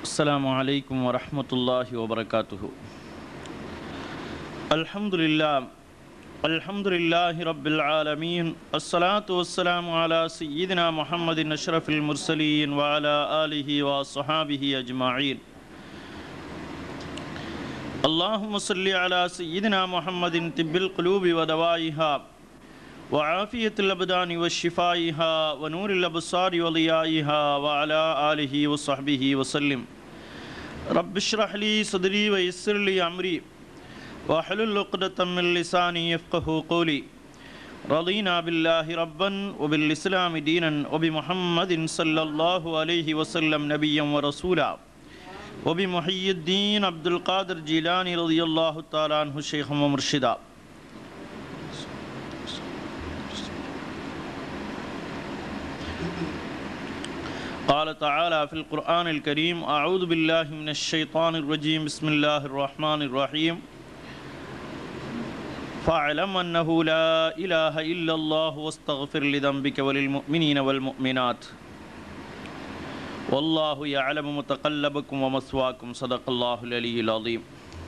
السلام عليكم ورحمة الله وبركاته الحمد لله الحمد لله رب العالمين الصلاة والسلام على سيدنا محمد أشرف المرسلين وعلى آله وصحابه أجمعين اللهم صل على سيدنا محمد طب القلوب ودوائها وعافية الأبدان وشفائها ونور الأبصار وضيائها وعلى آله وصحبه وسلم رب اشرح لي صدري ويسر لي أمري واحلل عقدة من لساني يفقه قولي رضينا بالله ربا وبالإسلام دينا وبمحمد صلى الله عليه وسلم نبيا ورسولا وبمحي الدين عبد القادر جيلاني رضي الله تعالى عنه شيخا ومرشدا قال تعالى في القرآن الكريم أعوذ بالله من الشيطان الرجيم بسم الله الرحمن الرحيم فاعلم أنه لا إله إلا الله واستغفر لذنبك وللمؤمنين والمؤمنات والله يعلم متقلبكم ومثواكم صدق الله العلي العظيم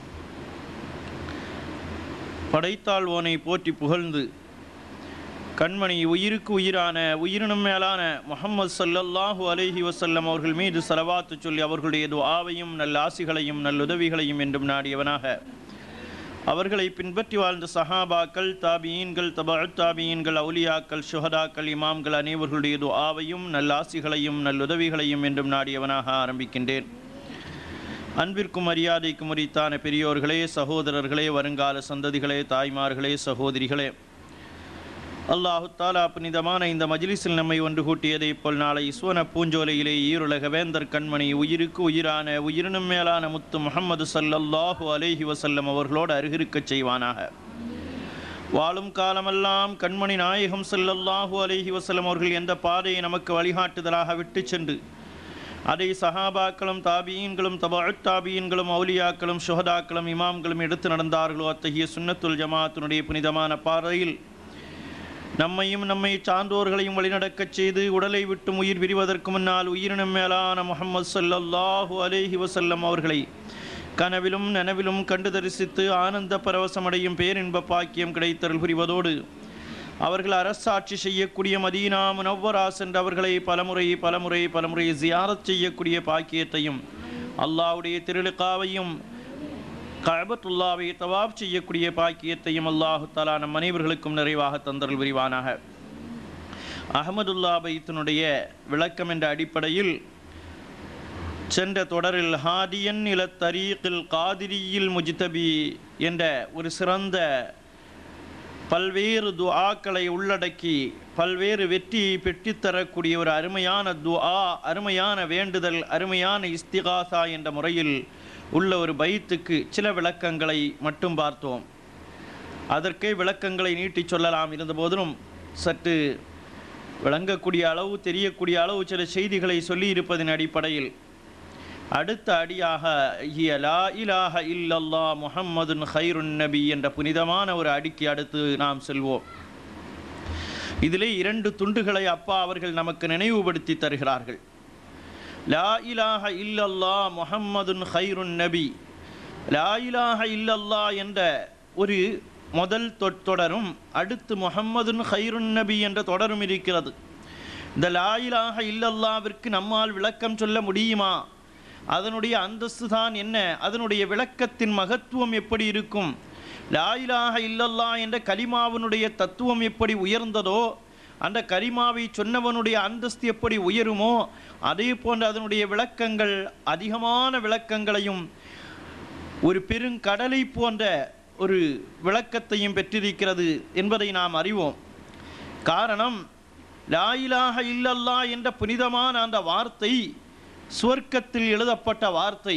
படைத்தாழ்வோனை போற்றி புகழ்ந்து கண்மணி உயிருக்கு உயிரான உயிரினும் மேலான முஹம்மது ஸல்லல்லாஹு அலைஹி வஸல்லம் அவர்கள் மீது சலவாத்து சொல்லி அவர்களுடைய துஆவையும் நல்ல ஆசிகளையும் நல்லுதவிகளையும் என்றும் நாடியவனாக அவர்களை பின்பற்றி வாழ்ந்த சஹாபாக்கள் தாபியீன்கள் தபஅத் தாபியீன்கள் அவுலியாக்கள் சுஹதாக்கள் இமாம்கள் அனைவர்களுடைய துஆவையும் நல்ல ஆசிகளையும் நல்லுதவிகளையும் என்றும் நாடியவனாக ஆரம்பிக்கின்றேன் அன்பிற்கும் மரியாதைக்கும் உரித்தான பெரியோர்களே சகோதரர்களே வருங்கால சந்ததிகளே தாய்மார்களே சகோதரிகளே அல்லாஹு தாலா புனிதமான இந்த மஜ்லிஸில் நம்மை ஒன்று கூட்டியதைப் போல் நாளை சுவன பூஞ்சோலையிலே ஈருலக வேந்தர் கண்மணி உயிருக்கு உயிரான உயிரினும் மேலான முத்து முகமது சல்லல்லாஹு அலைஹி வசல்லம் அவர்களோடு அருகிருக்கச் செய்வானாக வாழும் காலமெல்லாம் கண்மணி நாயகம் சல்லல்லாஹு அலைஹி வசல்லம் அவர்கள் எந்த பாதையை நமக்கு வழிகாட்டுதலாக விட்டு சென்று அதை சஹாபாக்களும் தாபியீன்களும் தபாத் தாபியீன்களும் அவுலியாக்களும் சுஹதாக்களும் இமாம்களும் எடுத்து நடந்தார்களோ அத்தகைய சுன்னத்துல் ஜமாத்தினுடைய புனிதமான பாதையில் நம்மையும் நம்மை சார்ந்தோர்களையும் வழிநடக்கச் செய்து உடலை விட்டும் உயிர் விரிவதற்கு முன்னால் உயிரினும் மேலான முகமது சல்லல்லாஹு அலைஹி வசல்லம் அவர்களை கனவிலும் நனவிலும் கண்டு தரிசித்து ஆனந்த பரவசமடையும் பேரின்ப பாக்கியம் கிடைத்தருள் புரிவதோடு அவர்கள் அரசாட்சி செய்யக்கூடிய மதீனா முனவ்வரா சென்று அவர்களை பலமுறை பலமுறை பலமுறை ஜியாரத் செய்யக்கூடிய பாக்கியத்தையும் அல்லாஹ்வுடைய திருளுக்காவையும் கஅபத்துல்லாவை தவாப் செய்யக்கூடிய பாக்கியத்தையும் அல்லாஹு தலா நம் அனைவர்களுக்கும் நிறைவாக தந்தருள் விரிவானாக அகமதுல்லா பைத்தினுடைய விளக்கம் என்ற அடிப்படையில் சென்ற தொடரில் ஹாதியன் இல தரீக்கில் காதிரியில் முஜிதபி என்ற ஒரு சிறந்த பல்வேறு துஆக்களை உள்ளடக்கி பல்வேறு வெற்றியை பெற்றுத்தரக்கூடிய ஒரு அருமையான துஆ அருமையான வேண்டுதல் அருமையான இஸ்திகாசா என்ற முறையில் உள்ள ஒரு பைத்துக்கு சில விளக்கங்களை மட்டும் பார்த்தோம் அதற்கே விளக்கங்களை நீட்டிச் சொல்லலாம் இருந்தபோதிலும் சற்று விளங்கக்கூடிய அளவு தெரியக்கூடிய அளவு சில செய்திகளை சொல்லியிருப்பதன் அடிப்படையில் அடுத்த அடியாக ஹிய லா இலாஹ இல்லல்லா முஹம்மதுன் ஹைருன் நபி என்ற புனிதமான ஒரு அடிக்கு அடுத்து நாம் செல்வோம் இதிலே இரண்டு துண்டுகளை அப்பா அவர்கள் நமக்கு நினைவுபடுத்தி தருகிறார்கள் லா இலாஹ இல்லல்லா முஹம்மதுன் ஹைருன் நபி லா இலாஹ இல்லல்லா என்ற ஒரு முதல் தொ- தொடரும் அடுத்து முஹம்மதுன் ஹைருன் நபி என்ற தொடரும் இருக்கிறது இந்த லா இலாஹ இல்லல்லாவிற்கு நம்மால் விளக்கம் சொல்ல முடியுமா அதனுடைய அந்தஸ்து தான் என்ன அதனுடைய விளக்கத்தின் மகத்துவம் எப்படி இருக்கும் லா இலாஹ இல்லல்லா என்ற கலிமாவினுடைய தத்துவம் எப்படி உயர்ந்ததோ அந்த கரிமாவை சொன்னவனுடைய அந்தஸ்து எப்படி உயருமோ அதே போன்று அதனுடைய விளக்கங்கள் அதிகமான விளக்கங்களையும் ஒரு பெருங்கடலை போன்ற ஒரு விளக்கத்தையும் பெற்றிருக்கிறது என்பதை நாம் அறிவோம் காரணம் லா இலாஹ இல்லல்லா என்ற புனிதமான அந்த வார்த்தை சுவர்க்கத்தில் எழுதப்பட்ட வார்த்தை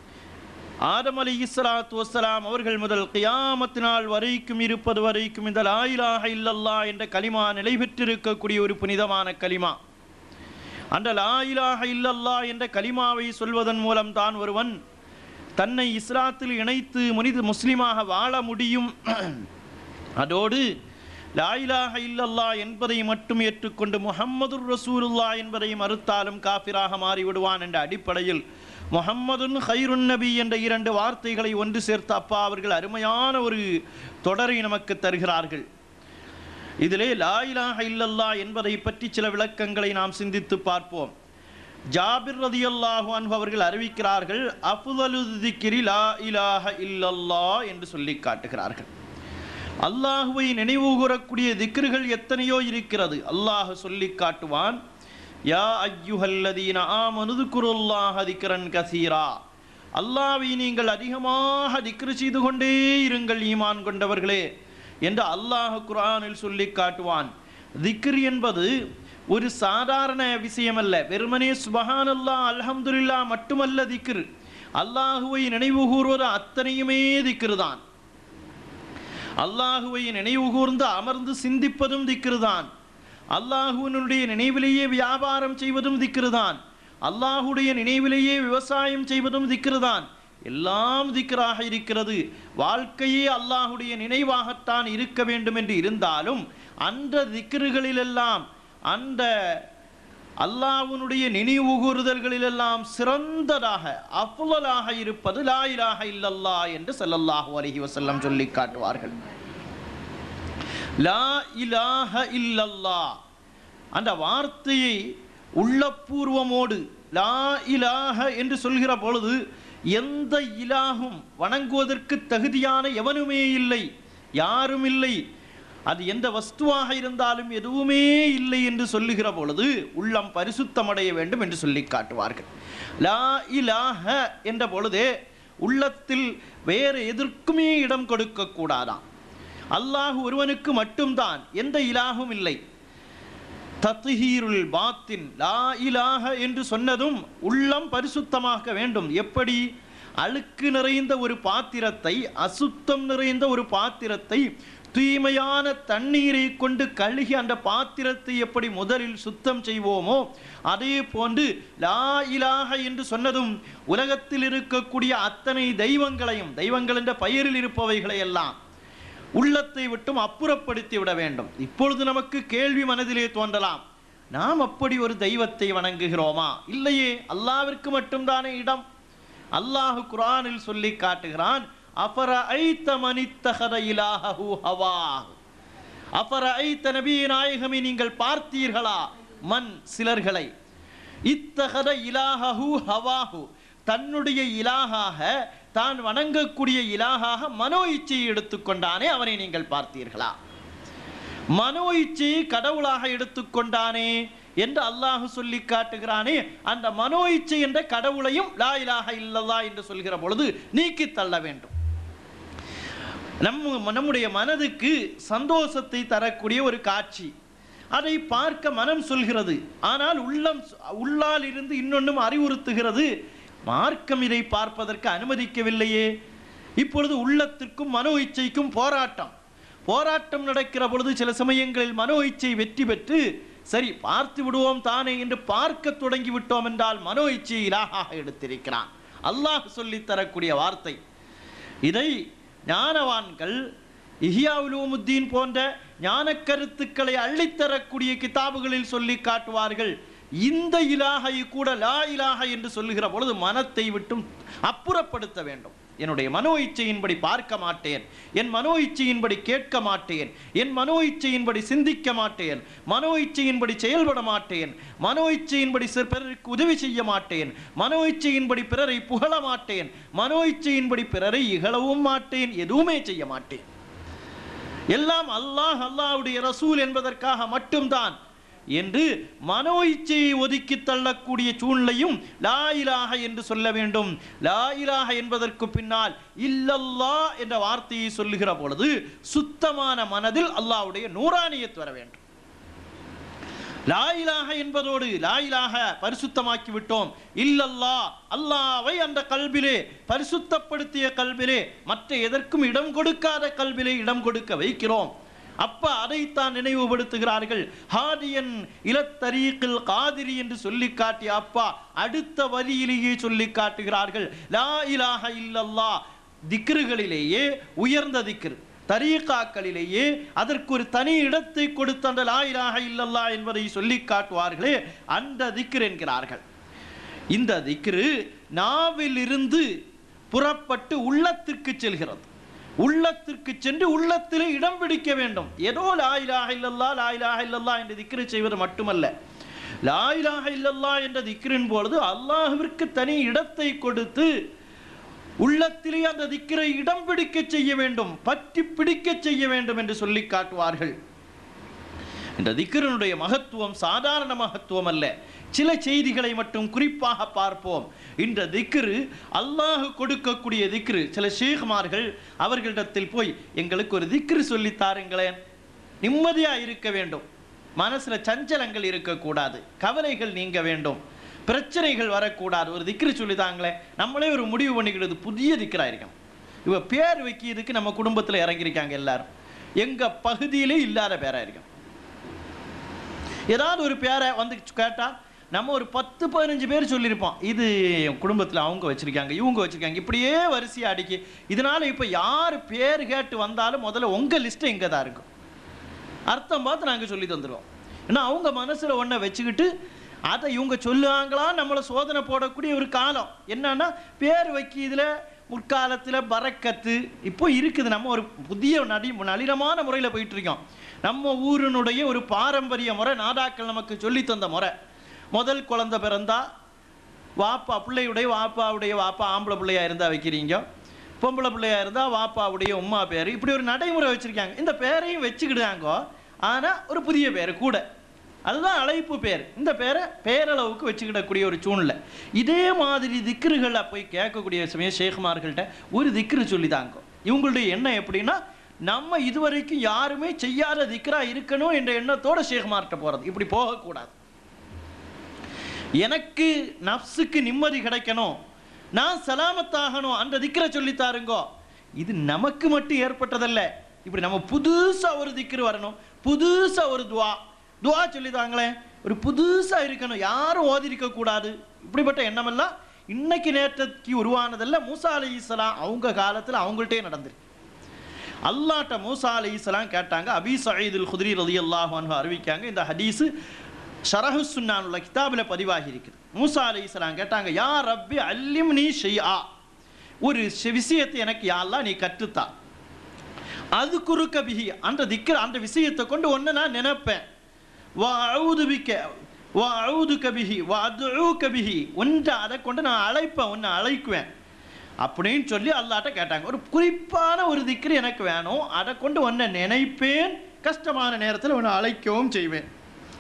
ஆதம் அலி இஸ்லாத்து வசலாம் அவர்கள் முதல் கியாமத்து நாள் வரைக்கும் இருப்பது வரைக்கும் இந்த லா இலாஹ இல்லல்லா என்ற கலிமா நிலை பெற்றிருக்கக்கூடிய ஒரு புனிதமான கலிமா அந்த லா இலாஹ இல்லல்லா என்ற கலிமாவை சொல்வதன் மூலம் தான் ஒருவன் தன்னை இஸ்லாத்தில் இணைத்து முனித முஸ்லிமாக வாழ முடியும் அதோடு லா இலாஹ இல்லல்லா என்பதை மட்டும் ஏற்றுக்கொண்டு முஹம்மதுர் ரசூலுல்லா என்பதை மறுத்தாலும் காஃபிராக மாறிவிடுவான் என்ற அடிப்படையில் முஹம்மதுன் ஹைருன் நபி என்ற இரண்டு வார்த்தைகளை ஒன்று சேர்த்து அப்பா அவர்கள் அருமையான ஒரு தொடரை நமக்கு தருகிறார்கள் இதிலே லா இலாஹ இல்லல்லா என்பதை பற்றி சில விளக்கங்களை நாம் சிந்தித்து பார்ப்போம் ஜாபிர் ரதியல்லாஹு அன்ஹு அவர்கள் அறிவிக்கிறார்கள் அஃதலு திக்ரி லா இலாஹ இல்லல்லா என்று சொல்லி காட்டுகிறார்கள் அல்லாஹுவை நினைவு கூறக்கூடிய திக்ருகள் எத்தனையோ இருக்கிறது அல்லாஹ் சொல்லி காட்டுவான் யா ஐயுஹல்லதீன ஆமனுது குருல்லாஹ திக்ரன் கசீரா அல்லாஹ்வை நீங்கள் அதிகமாக திக்ரு செய்து கொண்டே இருங்கள் ஈமான் கொண்டவர்களே என்று அல்லாஹ் குர்ஆனில் சொல்லி காட்டுவான் திக்ர் என்பது ஒரு சாதாரண விஷயமல்ல வெறுமனே சுபஹானல்லா அல்ஹம்துலில்லா மட்டுமல்ல திக்ர் அல்லாஹுவை நினைவு கூறுவது அத்தனையுமே திக்ரு தான் அல்லாஹுவை நினைவு கூர்ந்து அமர்ந்து சிந்திப்பதும் திக்ருதான் அல்லாஹுவினுடைய நினைவிலேயே வியாபாரம் செய்வதும் திக்ருதான் அல்லாஹுடைய நினைவிலேயே விவசாயம் செய்வதும் திக்ருதான் எல்லாம் திக்ராக இருக்கிறது வாழ்க்கையே அல்லாஹுடைய நினைவாகத்தான் இருக்க வேண்டும் என்று இருந்தாலும் அந்த திக்ருகளிலெல்லாம் அந்த அல்லாஹ்வினுடைய நினைவு கூறுதல்களிலெல்லாம் சிறந்ததாக அஃலலாக இருப்பது லா இலாஹ இல்லல்லா என்று ஸல்லல்லாஹு அலைஹி வஸல்லம் சொல்லி காட்டுவார்கள் லா இலாஹ இல்லல்லா அந்த வார்த்தையை உள்ளபூர்வமோடு லா இலாஹ என்று சொல்கிற பொழுது எந்த இலாகும் வணங்குவதற்கு தகுதியான எவனுமே இல்லை யாரும் இல்லை அது எந்த வஸ்துவாக இருந்தாலும் எதுவுமே இல்லை என்று சொல்லுகிற பொழுது உள்ளம் பரிசுத்தமடைய வேண்டும் என்று சொல்லி காட்டுவார்கள் லா இலாஹ என்ற பொழுதே உள்ளத்தில் வேறு எதற்குமே இடம் கொடுக்க கூடாதாம் அல்லாஹ் ஒருவனுக்கு மட்டும்தான் எந்த இலாகும் இல்லை தத்ஹீருல் பாத்தின் லா இலாஹ என்று சொன்னதும் உள்ளம் பரிசுத்தமாக்க வேண்டும் எப்படி அழுக்கு நிறைந்த ஒரு பாத்திரத்தை அசுத்தம் நிறைந்த ஒரு பாத்திரத்தை தூய்மையான தண்ணீரை கொண்டு கழுகி அந்த பாத்திரத்தை எப்படி முதலில் சுத்தம் செய்வோமோ அதே போன்று லா இலாஹ என்று சொன்னதும் உலகத்தில் இருக்கக்கூடிய அத்தனை தெய்வங்களையும் தெய்வங்கள் என்ற பெயரில் இருப்பவைகளை எல்லாம் உள்ளத்தை விட்டும் அப்புறப்படுத்தி விட வேண்டும் இப்பொழுது நமக்கு கேள்வி மனதிலே தோன்றலாம் நாம் அப்படி ஒரு தெய்வத்தை வணங்குகிறோமா இல்லையே அல்லாவிற்கு மட்டும்தானே இடம் அல்லாஹ் குரானில் சொல்லி காட்டுகிறான் அபர ஐத்த மனித்தகத இலாஹு ஹவா அபர ஐத்த நபி நாயகமே நீங்கள் பார்த்தீர்களா மண் சிலர்களை இத்தகத இலாஹு ஹவாஹு தன்னுடைய இலாகாக தான் வணங்கக்கூடிய இலாகாக மனோ இச்சையை எடுத்துக்கொண்டானே அவனை நீங்கள் பார்த்தீர்களா மனோ இச்சையை கடவுளாக எடுத்துக்கொண்டானே என்று அல்லாஹ் சொல்லி காட்டுகிறானே அந்த மனோ இச்சை என்ற கடவுளையும் லா இலாஹ இல்லல்லா என்று சொல்கிற பொழுது நீக்கி தள்ள வேண்டும் நம்ம நம்முடைய மனதுக்கு சந்தோஷத்தை தரக்கூடிய ஒரு காட்சி அதை பார்க்க மனம் சொல்கிறது ஆனால் உள்ளம் உள்ளால் இருந்து இன்னொன்றும் அறிவுறுத்துகிறது மார்க்கம் இதை பார்ப்பதற்கு அனுமதிக்கவில்லையே இப்பொழுது உள்ளத்திற்கும் மனோ இச்சைக்கும் போராட்டம் போராட்டம் நடக்கிற பொழுது சில சமயங்களில் மனோ இச்சை வெற்றி பெற்று சரி பார்த்து விடுவோம் தானே என்று பார்க்க தொடங்கி விட்டோம் என்றால் மனோ இச்சையை இலாகாக எடுத்திருக்கிறான் அல்லாஹ் சொல்லித் தரக்கூடிய வார்த்தை இதை ஞானவான்கள் இஹியாவுலூமுத்தீன் போன்ற ஞான கருத்துக்களை அள்ளித்தரக்கூடிய கிதாபுகளில் சொல்லி காட்டுவார்கள் இந்த இலாகை கூட லா இலாஹ என்று சொல்லுகிற பொழுது மனத்தை விட்டும் அப்புறப்படுத்த வேண்டும் என்னுடைய மனோ இச்சையின்படி பார்க்க மாட்டேன் என் மனோ இச்சையின்படி கேட்க மாட்டேன் என் மனோ இச்சையின்படி சிந்திக்க மாட்டேன் மனோ இச்சையின்படி செயல்பட மாட்டேன் மனோ இச்சையின்படி சிறு பிறருக்கு உதவி செய்ய மாட்டேன் மனோ இச்சையின்படி பிறரை புகழ மாட்டேன் மனோ இச்சையின்படி பிறரை இகழவும் மாட்டேன் எதுவுமே செய்ய மாட்டேன் எல்லாம் அல்லாஹ் அல்லாஹ்வுடைய ரசூல் என்பதற்காக மட்டும்தான் என்று மனோ இச்சையை ஒதுக்கி தள்ளக்கூடிய சூழ்நிலையும் லா இலாஹ என்று சொல்ல வேண்டும் லா இலாஹ என்பதற்கு பின்னால் இல்லல்லா என்ற வார்த்தையை சொல்லுகிற பொழுது சுத்தமான மனதில் அல்லாஹ்வுடைய நூறானியத் வர வேண்டும் லா இலாஹ என்பதோடு லா இலாஹ பரிசுத்தமாக்கி விட்டோம் இல்லல்லா அல்லாவை அந்த கல்விலே பரிசுத்தப்படுத்திய கல்விலே மற்ற எதற்கும் இடம் கொடுக்காத கல்விலே இடம் கொடுக்க வைக்கிறோம் அப்ப அதைத்தான் நினைவுபடுத்துகிறார்கள் ஹாதியன் இலத்தரீக்கில் காதிரி என்று சொல்லி காட்டிய அப்பா அடுத்த வரியிலேயே சொல்லி காட்டுகிறார்கள் லா இலாஹ இல்லல்லா திக்ருகளிலேயே உயர்ந்த திக்ரு தரீகாக்களிலேயே அதற்கு ஒரு தனி இடத்தை கொடுத்த அந்த லா இலாஹ இல்லல்லா என்பதை சொல்லி காட்டுவார்களே அந்த திக்ர் என்கிறார்கள் இந்த திக்ரு நாவிலிருந்து புறப்பட்டு உள்ளத்திற்கு செல்கிறது உள்ளத்திற்கு சென்று உள்ளத்திலே இடம் பிடிக்க வேண்டும் ஏதோ லா இலாஹ இல்லல்லா லா இலாஹ இல்லல்லா என்று திக்ரு செய்வது மட்டுமல்ல லா இலாஹ இல்லல்லா என்ற திக்ரின் பொழுது அல்லாஹ்விற்கு தனி இடத்தை கொடுத்து உள்ளத்திலே அந்த திக்கரை இடம் பிடிக்க செய்ய வேண்டும் பற்றி பிடிக்க செய்ய வேண்டும் என்று சொல்லி காட்டுவார்கள் இந்த திக்கரனுடைய மகத்துவம் சாதாரண மகத்துவம் அல்ல சில செய்திகளை மட்டும் குறிப்பாக பார்ப்போம் இந்த திக்ரு அல்லாஹ் கொடுக்கக்கூடிய திக்ரு சில ஷேகுமார்கள் அவர்களிடத்தில் போய் எங்களுக்கு ஒரு திக்ரு சொல்லி தாருங்களேன் நிம்மதியா இருக்க வேண்டும் மனசுல சஞ்சலங்கள் இருக்கக்கூடாது கவலைகள் நீங்க வேண்டும் பிரச்சனைகள் வரக்கூடாது ஒரு திக்ரு சொல்லி தாங்களே நம்மளே ஒரு முடிவு பண்ணிக்கிறது புதிய திக்ரா இருக்கணும் இவ பேர் வைக்கிறதுக்கு நம்ம குடும்பத்தில் இறங்கியிருக்காங்க எல்லாரும் எங்க பகுதியிலே இல்லாத பேரா இருக்கும் ஏதாவது ஒரு பேரை வந்து கேட்டா நம்ம ஒரு பத்து பதினஞ்சு பேர் சொல்லியிருப்போம் இது என் குடும்பத்தில் அவங்க வச்சிருக்காங்க இவங்க வச்சிருக்காங்க இப்படியே வரிசையா அடிக்கி இதனால இப்போ யார் பேர் கேட்டு வந்தாலும் முதல்ல உங்க லிஸ்ட் எங்கே தான் இருக்கும் அர்த்தம் பார்த்து நாங்கள் சொல்லி தந்துடுவோம் ஏன்னா அவங்க மனசுல ஒன்றை வச்சுக்கிட்டு அதை இவங்க சொல்லுவாங்களா நம்மளை சோதனை போடக்கூடிய ஒரு காலம் என்னன்னா பேர் வைக்கிறதுல முற்காலத்தில் பறக்கத்து இப்போ இருக்குது நம்ம ஒரு புதிய நடி நளினமான முறையில் போயிட்டு இருக்கோம் நம்ம ஊரினுடைய ஒரு பாரம்பரிய முறை நாடாக்கள் நமக்கு சொல்லி தந்த முறை முதல் குழந்தை பிறந்தா வாப்பா பிள்ளையுடைய வாப்பாவுடைய வாப்பா ஆம்பளை பிள்ளையா இருந்தா வைக்கிறீங்க பொம்பளை பிள்ளையா இருந்தா வாப்பாவுடைய உம்மா பேர் இப்படி ஒரு நடைமுறை வச்சிருக்காங்க இந்த பேரையும் வச்சுக்கிடுறாங்க ஆனா ஒரு புதிய பேர் கூட அதுதான் அழைப்பு பேர் இந்த பேரை பேரளவுக்கு வச்சுக்கிடக்கூடிய ஒரு சூழ்நிலை இதே மாதிரி திக்ருகளை போய் கேட்கக்கூடிய சமயம் ஷேகுமார்கள்ட்ட ஒரு திக்ரு சொல்லி தாங்க இவங்களுடைய எண்ணம் எப்படின்னா நம்ம இதுவரைக்கும் யாருமே செய்யாத திக்ரா இருக்கணும் என்ற எண்ணத்தோட ஷேகுமார்கிட்ட போறது இப்படி போகக்கூடாது எனக்கு நஃப்ஸுக்கு நிம்மதி கிடைக்கணும் நான் சலாமத்தாகணும் அந்த திக்ரை சொல்லி தாருங்கோ இது நமக்கு மட்டும் ஏற்பட்டதல்ல இப்படி நம்ம புதுசா ஒரு திக்ரு வரணும் புதுசா ஒரு துவா துவா சொல்லி தாங்களேன் ஒரு புதுசா இருக்கணும் யாரும் ஓதி இருக்க கூடாது இப்படிப்பட்ட எண்ணமெல்லாம் இன்னைக்கு நேற்றத்துக்கு உருவானதல்ல மூசா அலி இஸ்லாம் அவங்க காலத்துல அவங்கள்ட்டே நடந்திருக்கு அல்லாட்ட மூசா அலி இஸ்லாம் கேட்டாங்க அபி சயீதுல் குதிரி ரதி அல்லாஹ் அறிவிக்காங்க இந்த ஹதீஸ் ஷரஹு சுன்னானுள்ள கிதாபில் பதிவாகி இருக்குது மூசா அலி இஸ்லாம் கேட்டாங்க யா ரப்பி அல்லிம் நீ ஷெய்யா ஒரு ஷி- விஷயத்தை எனக்கு யாரெல்லாம் நீ கற்றுத்தா அது குறுக்க பிஹி அந்த திக்கிற அந்த விஷயத்தை கொண்டு ஒன்று நான் நினைப்பேன் வா அவுது பிக்க வா அவுது கபிஹி வா அது கபிஹி ஒன்றை அதை கொண்டு நான் அழைப்பேன் ஒன்று அழைக்குவேன் அப்படின்னு சொல்லி அல்லாட்ட கேட்டாங்க ஒரு குறிப்பான ஒரு திக்ரு எனக்கு வேணும் அதை கொண்டு ஒன்றை நினைப்பேன் கஷ்டமான நேரத்தில் ஒன்று அழைக்கவும் செய்வேன்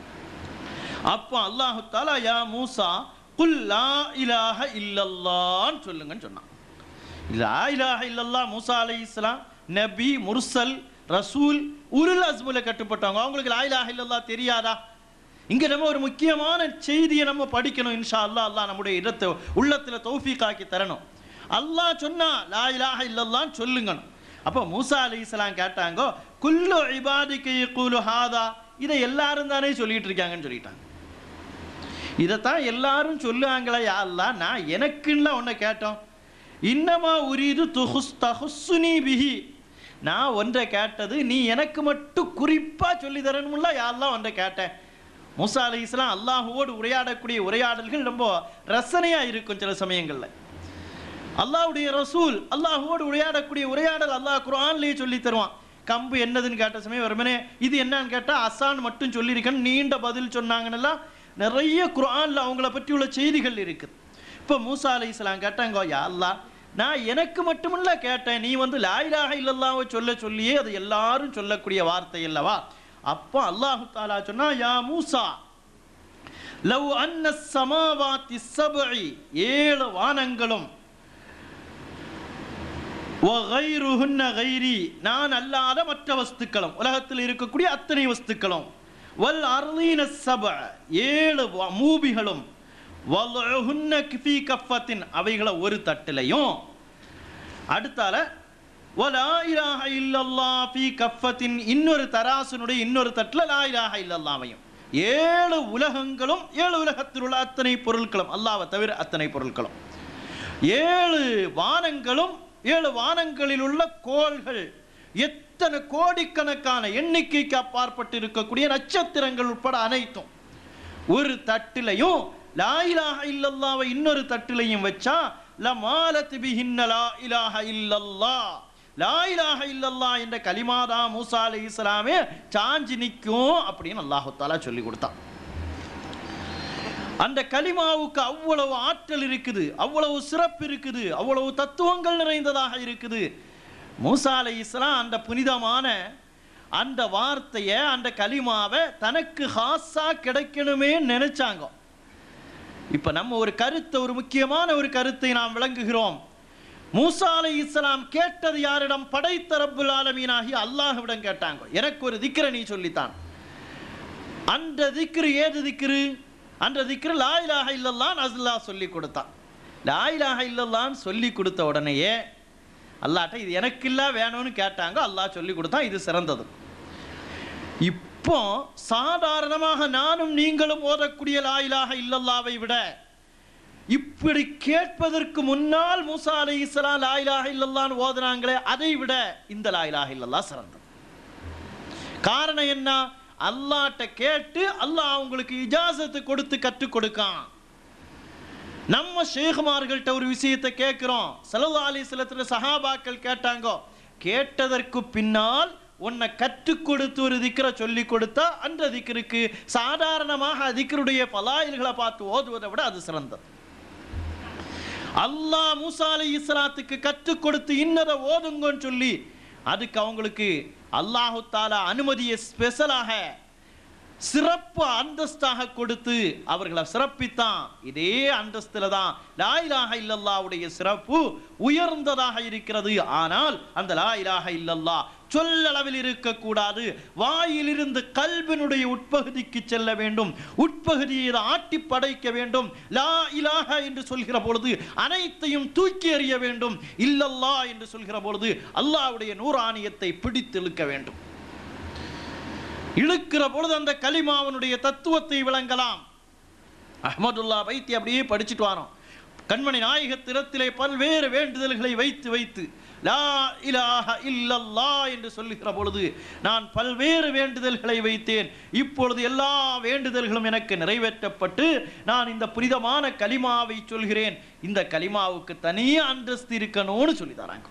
அப்போ அல்லாஹு தாலா யா மூசா குல் லா இலாஹ இல்லல்லான்னு சொல்லுங்கன்னு சொன்னான் லா இலாஹ இல்லல்லா மூசா அலை இஸ்லாம் நபி முர்சல் ரசூல் உருல் அஸ்முல கட்டுப்பட்டவங்க அவங்களுக்கு லா இலாஹ இல்லல்லா தெரியாதா இங்க நம்ம ஒரு முக்கியமான செய்தியை நம்ம படிக்கணும் இன்ஷா அல்லாஹ் அல்லாஹ் நம்முடைய இடத்தை உள்ளத்துல தௌஃபீக்காக்கி தரணும் அல்லாஹ் சொன்னா லா இலாஹ இல்லல்லான்னு சொல்லுங்கணும் அப்போ மூசா அலை இஸ்லாம் கேட்டாங்க குல்லு இபாதிக்கு குலு ஹாதா இதை எல்லாரும் தானே சொல்லிட்டு இருக்காங்கன்னு சொல்லிட்டாங்க இதைத்தான் எல்லாரும் சொல்லுவாங்களே யா அல்லாஹ் நான் எனக்குன்னு ஒன்றை கேட்டோம் இன்னமா உரீது துஹுஸ் தஹுஸ்ஸுனி பிஹி நான் ஒன்றை கேட்டது நீ எனக்கு மட்டும் குறிப்பா சொல்லி தரணும்ல யாரெல்லாம் ஒன்றை கேட்டேன் மூசா அலி இஸ்லாம் அல்லாஹுவோடு உரையாடக்கூடிய உரையாடல்கள் ரொம்ப ரசனையா இருக்கும் சில சமயங்கள்ல அல்லாஹ்வுடைய ரசூல் அல்லாஹுவோடு உரையாடக்கூடிய உரையாடல் அல்லாஹ் குர்ஆன்லயே சொல்லி தருவான் கம்பு என்னதுன்னு கேட்ட சமயம் வெறுமனே இது என்னன்னு கேட்டா அசான் மட்டும் சொல்லியிருக்கேன் நீண்ட பதில் சொன்னாங்கன்னெல்லாம் நிறைய குர்ஆன்ல அவங்கள பற்றி உள்ள செய்திகள் இருக்குது இப்போ மூசா அலை இஸ்லாம் கேட்டாங்க யா அல்லாஹ் நான் எனக்கு மட்டுமல்ல கேட்டேன் நீ வந்து லா இலாஹ இல்லல்லாஹ்வை சொல்ல சொல்லியே அது எல்லாரும் சொல்லக்கூடிய வார்த்தை அல்லவா அப்போ அல்லாஹு தாலா சொன்னா யா மூசா லவ் அன்ன சமாவாத்தி சபஇ ஏழு வானங்களும் وغيرهن غيري நான் அல்லாத மற்ற வஸ்துக்களும் உலகத்தில் இருக்கக்கூடிய அத்தனை வஸ்துக்களும் வல் அர்லீன சப ஏழு வ- மூபிகளும் வல்ஹுன்ன ஃபீ கஃபத்தின் அவைகளை ஒரு தட்டிலையும் அடுத்தால வலா இலாஹ இல்லல்லாஹ் ஃபீ கஃபத்தின் இன்னொரு தராசனுடைய இன்னொரு தட்டுல லா இலாஹ இல்லல்லாஹ்வையும் ஏழு உலகங்களும் ஏழு உலகத்தில் உள்ள அத்தனை பொருட்களும் அல்லாஹ்வை தவிர அத்தனை பொருட்களும் ஏழு வானங்களும் ஏழு வானங்களில் உள்ள கோள்கள் எத்தனை எத்தனை கோடிக்கணக்கான எண்ணிக்கைக்கு அப்பாற்பட்டு இருக்கக்கூடிய நட்சத்திரங்கள் உட்பட அனைத்தும் ஒரு தட்டிலையும் லா இலாஹ இல்லல்லாவை இன்னொரு தட்டிலையும் வச்சா லமாலத் பிஹின்ன லா இலாஹ இல்லல்லா லா இலாஹ இல்லல்லா என்ற கலிமாதா மூசா அலைஹிஸ்ஸலாமே சாஞ்சி நிற்கும் அப்படின்னு அல்லாஹு தாலா சொல்லி கொடுத்தான் அந்த கலிமாவுக்கு அவ்வளவு ஆற்றல் இருக்குது அவ்வளவு சிறப்பு இருக்குது அவ்வளவு தத்துவங்கள் நிறைந்ததாக இருக்குது மூசா அலை இஸ்லாம் அந்த புனிதமான அந்த வார்த்தையை அந்த கலிமாவை தனக்கு ஹாஸா கிடைக்கணுமே நினைச்சாங்க இப்ப நம்ம ஒரு கருத்தை ஒரு முக்கியமான ஒரு கருத்தை நாம் விளங்குகிறோம் மூசா அலை இஸ்லாம் கேட்டது யாரிடம் படைத்த ரப்புல் ஆலமீனாகி அல்லாஹ்விடம் கேட்டாங்க எனக்கு ஒரு திக்ரை நீ சொல்லித்தான் அந்த திக்ரு ஏது திக்ரு அந்த திக்ரு லா இலாஹ இல்லல்லான்னு அல்லாஹ் சொல்லி கொடுத்தான் லா இலாஹ இல்லல்லான்னு சொல்லி கொடுத்த உடனேயே அல்லாட்ட இது எனக்கு இல்ல வேணும்னு கேட்டாங்க அல்லாஹ் சொல்லி கொடுத்தான் இது சிறந்தது இப்போ சாதாரணமாக நானும் நீங்களும் ஓதக்கூடிய லா இலாஹ இல்லல்லாவை விட இப்படி கேட்பதற்கு முன்னால் மூசா அலை இஸ்லாம் லா இலாஹ இல்லல்லான்னு ஓதுனாங்களே அதை விட இந்த லா இலாஹ இல்லல்லா சிறந்தது காரணம் என்ன அல்லாட்ட கேட்டு அல்லாஹ் அவங்களுக்கு இஜாசத்து கொடுத்து கற்றுக் கொடுக்கான் நம்ம ஷேகுமார்கள்ட்ட ஒரு விஷயத்தை கேட்கிறோம் சலல்லா அலி சிலத்துல சஹாபாக்கள் கேட்டாங்க கேட்டதற்கு பின்னால் உன்னை கற்றுக் கொடுத்து ஒரு திக்கரை சொல்லி கொடுத்தா அந்த திக்கருக்கு சாதாரணமாக திக்கருடைய பலாயில்களை பார்த்து ஓதுவதை விட அது சிறந்தது அல்லாஹ் மூசா அலி இஸ்லாத்துக்கு கற்றுக் கொடுத்து இன்னதை ஓதுங்கன்னு சொல்லி அதுக்கு அவங்களுக்கு அல்லாஹு தாலா அனுமதியை ஸ்பெஷலாக சிறப்பு அந்தஸ்தாக கொடுத்து அவர்களை சிறப்பித்தான் இதே அந்தஸ்துல தான் லா இலாஹ இல்லல்லாவுடைய சிறப்பு உயர்ந்ததாக இருக்கிறது ஆனால் அந்த லா இலாஹ இல்லல்லா சொல்லளவில் இருக்கக்கூடாது வாயிலிருந்து கல்வினுடைய உட்பகுதிக்கு செல்ல வேண்டும் உட்பகுதியை இதை ஆட்டி படைக்க வேண்டும் லா இலாஹ என்று சொல்கிற பொழுது அனைத்தையும் தூக்கி எறிய வேண்டும் இல்லல்லா என்று சொல்கிற பொழுது அல்லாஹ்வுடைய நூறானியத்தை பிடித்து இழுக்க வேண்டும் இழுக்கிற பொழுது அந்த கலிமாவனுடைய தத்துவத்தை விளங்கலாம் அஹ்மதுல்லா வைத்தி அப்படியே படிச்சுட்டு வரோம் கண்மணி நாயக திறத்திலே பல்வேறு வேண்டுதல்களை வைத்து வைத்து லா இலாஹ இல்லல்லா என்று சொல்லுகிற பொழுது நான் பல்வேறு வேண்டுதல்களை வைத்தேன் இப்பொழுது எல்லா வேண்டுதல்களும் எனக்கு நிறைவேற்றப்பட்டு நான் இந்த புனிதமான கலிமாவை சொல்கிறேன் இந்த கலிமாவுக்கு தனியே அந்தஸ்து இருக்கணும்னு சொல்லி தராங்க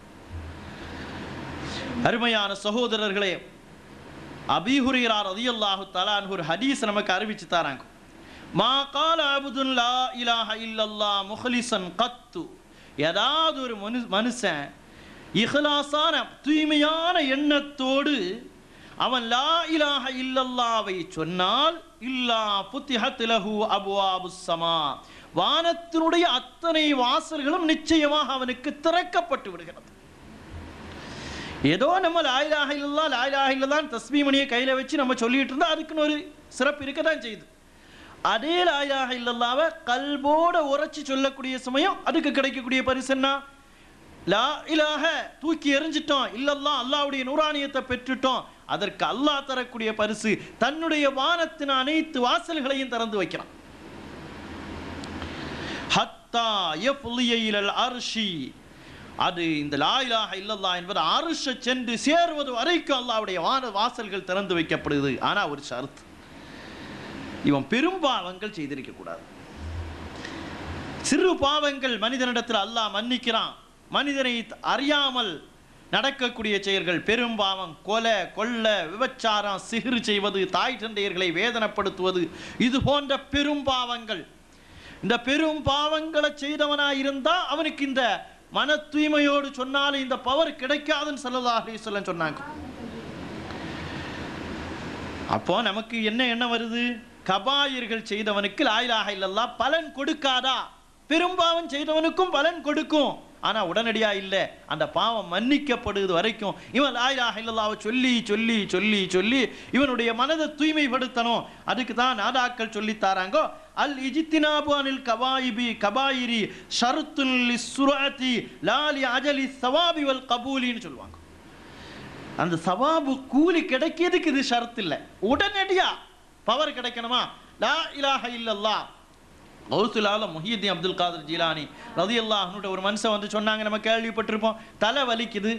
அருமையான சகோதரர்களே அபிஹுரையரா ரதியல்லாஹு தஆலான் ஒரு ஹதீஸ் நமக்கு அறிவிச்சு தராங்க மா கால அபுதுன் லா இலாஹ இல்லல்லா முஹ்லிசன் கத்து ஏதாவது ஒரு மனு மனுஷன் இஹ்லாஸான தூய்மையான எண்ணத்தோடு அவன் லா இலாஹ இல்லல்லாவை சொன்னால் இல்லா புத்திஹத் லஹு அபுவாபுஸ் ஸமா வானத்தினுடைய அத்தனை வாசல்களும் நிச்சயமாக அவனுக்கு திறக்கப்பட்டு விடுகிறது ஏதோ நம்ம லாயிலாக இல்லல்லா லாயிலாக இல்லதான் தஸ்மீமணியை கையில் வச்சு நம்ம சொல்லிட்டு இருந்தா அதுக்குன்னு ஒரு சிறப்பு இருக்க தான் செய்யுது அதே லாயிலாக இல்லல்லாவை கல்போட உரைச்சி சொல்லக்கூடிய சமயம் அதுக்கு கிடைக்கக்கூடிய பரிசு என்ன லா இலாக தூக்கி எறிஞ்சிட்டோம் இல்லல்லா அல்லாவுடைய நூறானியத்தை பெற்றுட்டோம் அதற்கு அல்லாஹ் தரக்கூடிய பரிசு தன்னுடைய வானத்தின் அனைத்து வாசல்களையும் திறந்து வைக்கிறான் ஹத்தா யஃப்லிய இலல் அர்ஷி அது இந்த லா இலாஹ இல்லல்லா என்பது அருஷ சென்று சேருவது வரைக்கும் அல்லாவுடைய வான வாசல்கள் திறந்து வைக்கப்படுது ஆனா ஒரு ஷரத் இவன் பெரும் பாவங்கள் செய்திருக்க கூடாது சிறு பாவங்கள் மனிதனிடத்தில் அல்லாஹ் மன்னிக்கிறான் மனிதனை அறியாமல் நடக்கக்கூடிய செயல்கள் பெரும் பாவம் கொலை கொள்ள விபச்சாரம் சிகிறு செய்வது தாய் தந்தையர்களை வேதனைப்படுத்துவது இது போன்ற பெரும் பாவங்கள் இந்த பெரும் பாவங்களை செய்தவனா இருந்தா அவனுக்கு இந்த மன தூய்மையோடு சொன்னாலும் இந்த பவர் கிடைக்காதுன்னு ஸல்லல்லாஹு அலைஹி வஸல்லம் சொன்னாங்க அப்போ நமக்கு என்ன என்ன வருது கபாயிர்கள் செய்தவனுக்கு லாயிலாக இல்லல்லா பலன் கொடுக்காதா பெரும்பாவம் செய்தவனுக்கும் பலன் கொடுக்கும் ஆனா உடனடியா இல்ல அந்த பாவம் மன்னிக்கப்படுவது வரைக்கும் இவன் லாயிலாக இல்லல்லாவை சொல்லி சொல்லி சொல்லி சொல்லி இவனுடைய மனதை தூய்மைப்படுத்தணும் அதுக்கு தான் நாதாக்கள் சொல்லி தாராங்கோ அல் இஜித்தினாபு அனில் கபாயிபி கபாயிரி ஷருத்துல் சுராத்தி லாலி அஜலி சவாபி வல் கபூலின்னு சொல்லுவாங்க அந்த சவாபு கூலி கிடைக்கிறதுக்கு இது ஷரத் இல்லை உடனடியா பவர் கிடைக்கணுமா லா இலாஹ இல்லல்லா கௌசுலால முஹியுத்தீன் அப்துல் காதர் ஜீலானி ரதி அல்லாஹ்னுட்ட ஒரு மனுஷன் வந்து சொன்னாங்க நம்ம கேள்விப்பட்டிருப்போம் தலை வலிக்குது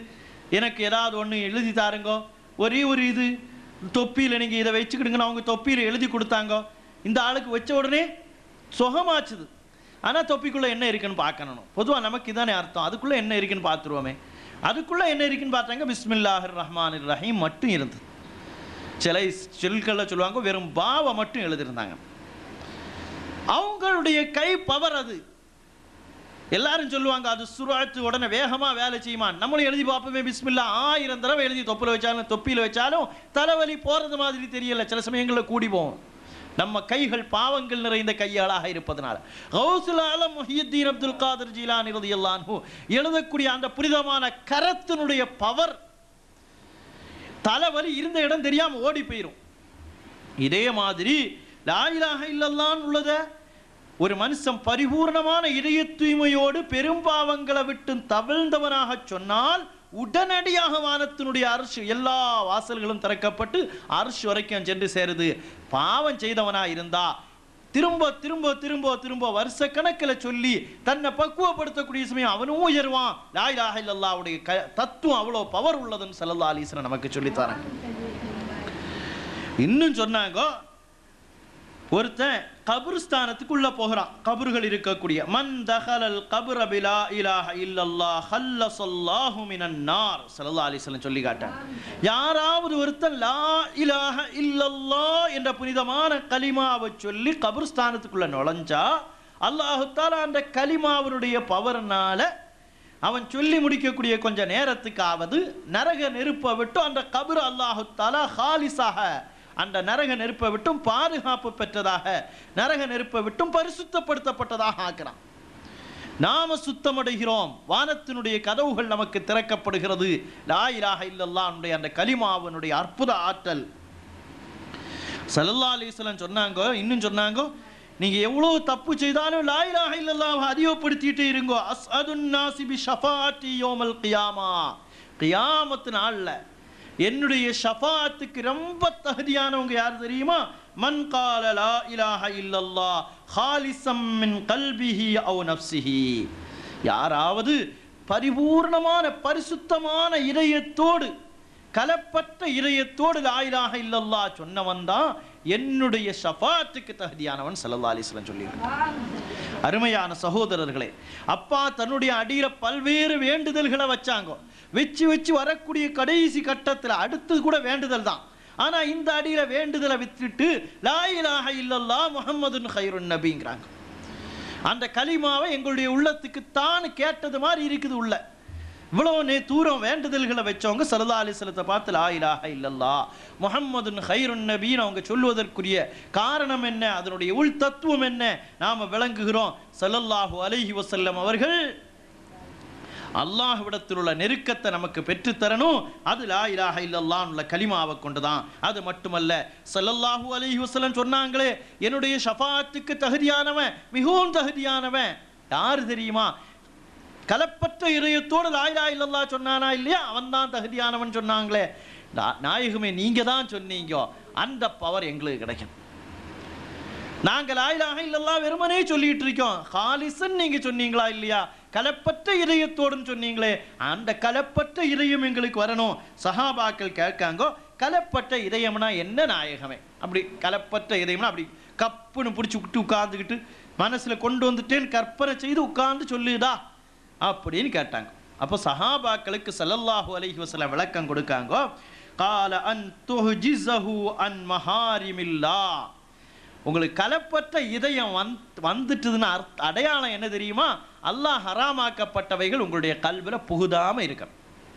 எனக்கு ஏதாவது ஒன்று எழுதி தாருங்கோ ஒரே ஒரு இது தொப்பியில் நீங்கள் இதை வச்சுக்கிடுங்கன்னு அவங்க தொப்பியில் எழுதி கொடுத்தாங்க இந்த ஆளுக்கு வச்ச உடனே சுகமாச்சுது ஆனால் தொப்பிக்குள்ளே என்ன இருக்குன்னு பார்க்கணும் பொதுவாக நமக்கு இதானே அர்த்தம் அதுக்குள்ளே என்ன இருக்குன்னு பார்த்துருவோமே அதுக்குள்ளே என்ன இருக்குன்னு பார்த்தாங்க பிஸ்மில்லாஹிர் ரஹ்மான் ரஹீம் மட்டும் இருந்தது சில சொற்களில் சொல்லுவாங்க வெறும் பாவை மட்டும் எழுதியிருந்தாங்க அவங்களுடைய கை பவர் அது எல்லாரும் சொல்லுவாங்க அது சுராத்து உடனே வேகமா வேலை செய்யுமா நம்மளும் எழுதி பார்ப்போமே பிஸ்மில்லா ஆயிரம் தடவை எழுதி தொப்பில் வச்சாலும் தொப்பியில் வச்சாலும் தலைவலி போறது மாதிரி தெரியல சில சமயங்களில் கூடி போகும் நம்ம கைகள் பாவங்கள் நிறைந்த கையாளாக இருப்பதனால கௌசுல் ஆலம் முஹியுத்தீன் அப்துல் காதர் ஜீலானி ரலியல்லாஹு எழுதக்கூடிய அந்த புனிதமான கரத்தினுடைய பவர் தலைவலி இருந்த இடம் தெரியாம ஓடி போயிரும் இதே மாதிரி லா இலாஹ இல்லல்லான்னு உள்ளத ஒரு மனுஷன் பரிபூர்ணமான இதய தூய்மையோடு பெரும்பாவங்களை விட்டு தவிழ்ந்தவனாக சொன்னால் உடனடியாக வானத்தினுடைய அரசு எல்லா வாசல்களும் திறக்கப்பட்டு அரசு வரைக்கும் சென்று சேருது பாவம் செய்தவனா இருந்தா திரும்ப திரும்ப திரும்ப திரும்ப வருஷ கணக்கில் சொல்லி தன்னை பக்குவப்படுத்தக்கூடிய சமயம் அவனும் உயர்வான் லா இலாஹ இல்லல்லாவுடைய க தத்துவம் அவ்வளோ பவர் உள்ளதுன்னு சல்லல்லா அலிஸ்வரன் நமக்கு சொல்லித்தராங்க இன்னும் சொன்னாங்க ஒருத்தன் கபுர்ஸ்தானத்துக்குள்ள போகிறான் கபறுகள் இருக்கக்கூடிய மன் தஹலல் கபுர பிலா இலாஹ இல்லல்லாஹ் ஹல்லஸல்லாஹு மினன் நார் ஸல்லல்லாஹு அலைஹி வஸல்லம் சொல்லி காட்டான் யாராவது ஒருத்தன் லா இலாஹ இல்லல்லாஹ் என்ற புனிதமான கலிமாவை சொல்லி கபுர்ஸ்தானத்துக்குள்ள நுழைஞ்சா அல்லாஹு தஆலா அந்த கலிமாவினுடைய பவர்னால அவன் சொல்லி முடிக்கக்கூடிய கொஞ்ச நேரத்துக்காவது நரக நெருப்பை விட்டு அந்த கபர் அல்லாஹு தாலா ஹாலிஸாக அந்த நரக நெருப்பை விட்டும் பாதுகாப்பு பெற்றதாக நரக நெருப்பை விட்டும் பரிசுத்தப்படுத்தப்பட்டதாக ஆக்குறான் நாம சுத்தமடைகிறோம் வானத்தினுடைய கதவுகள் நமக்கு திறக்கப்படுகிறது லா இலாஹ இல்லல்லாஹ்னுடைய அந்த கலிமாவனுடைய அற்புத ஆற்றல் சல்லல்லா அலிஸ்லாம் சொன்னாங்க இன்னும் சொன்னாங்க நீங்க எவ்வளவு தப்பு செய்தாலும் லா இலாஹ இல்லல்லாஹ் அதிகப்படுத்திட்டு இருங்கோ அஸ்அதுன் நாசி பி ஷஃபாத்தி யோமல் கியாமா கியாமத்து நாள்ல என்னுடைய ஷஃபாத்துக்கு ரொம்ப தகுதியானவங்க யார் தெரியுமா மன் கால லா இலாஹ இல்லல்லாஹ் ஹாலிசம் மின் கல்பிஹி அவ் நஃப்ஸிஹி யாராவது பரிபூர்ணமான பரிசுத்தமான இதயத்தோடு கலப்பற்ற இதயத்தோடு லாயிலாக இல்லல்லா சொன்னவன் தான் என்னுடைய ஷஃபாத்துக்கு தகுதியானவன் சல்லல்லா அலிஸ்லாம் சொல்லி அருமையான சகோதரர்களே அப்பா தன்னுடைய அடியில பல்வேறு வேண்டுதல்களை வச்சாங்க வச்சு வச்சு வரக்கூடிய கடைசி கட்டத்தில் அடுத்தது கூட வேண்டுதல் தான் ஆனா இந்த அடியில வேண்டுதலை விட்டுட்டு லா இலாஹ இல்லல்லா முஹம்மதுன் ஹைருன் நபிங்கிறாங்க அந்த கலிமாவை எங்களுடைய உள்ளத்துக்கு தான் கேட்டது மாதிரி இருக்குது உள்ள இவ்வளவு நே தூரம் வேண்டுதல்களை வச்சவங்க சல்லா அலிஸ்லத்தை பார்த்து லா இலாஹ இல்லல்லா முஹம்மதுன் ஹைருன் நபின்னு அவங்க சொல்லுவதற்குரிய காரணம் என்ன அதனுடைய உள் தத்துவம் என்ன நாம விளங்குகிறோம் ஸல்லல்லாஹு அலைஹி வஸல்லம் அவர்கள் அல்லாஹ்விடத்தில் உள்ள நெருக்கத்தை நமக்கு பெற்றுத் தரணும் அது லா இலாஹ இல்லல்லாஹ் உள்ள கலிமாவை கொண்டுதான் அது மட்டுமல்ல ஸல்லல்லாஹு அலைஹி வஸல்லம் சொன்னாங்களே என்னுடைய ஷஃபாத்துக்கு தகுதியானவன் மிகவும் தகுதியானவன் யார் தெரியுமா கலப்பற்ற இதயத்தோடு லா இலாஹ இல்லல்லாஹ் சொன்னானா இல்லையா அவன் தான் தகுதியானவன் சொன்னாங்களே நா- நாயகமே நீங்க தான் சொன்னீங்க அந்த பவர் எங்களுக்கு கிடைக்கும் நாங்க லா இலாஹ இல்லல்லாஹ் வெறுமனே சொல்லிட்டு இருக்கோம் ஹாலிசன் நீங்க சொன்னீங்களா இல்லையா கலப்பற்ற இதயத்தோடுன்னு சொன்னீங்களே அந்த கலப்பற்ற இதயம் எங்களுக்கு வரணும் சஹாபாக்கள் கேட்காங்க கலப்பற்ற இதயம்னா என்ன நாயகமே அப்படி கலப்பற்ற இதயம்னா அப்படி கப்புன்னு பிடிச்சி விட்டு உட்கார்ந்துக்கிட்டு மனசுல கொண்டு வந்துட்டேன்னு கற்பனை செய்து உட்கார்ந்து சொல்லுதா அப்படின்னு கேட்டாங்க அப்போ சஹாபாக்களுக்கு ஸல்லல்லாஹு அலைஹி வஸல்லம் விளக்கம் கொடுக்காங்க கால அன் துஹ்ஜிஸஹு அன் மஹாரிமில்லா உங்களுக்கு கலப்பற்ற இதயம் வந் வந்துட்டுதுன்னு அர்த்த அடையாளம் என்ன தெரியுமா அல்லாஹ் ஹராமாக்கப்பட்டவைகள் உங்களுடைய கல்வில புகுதாம இருக்கணும்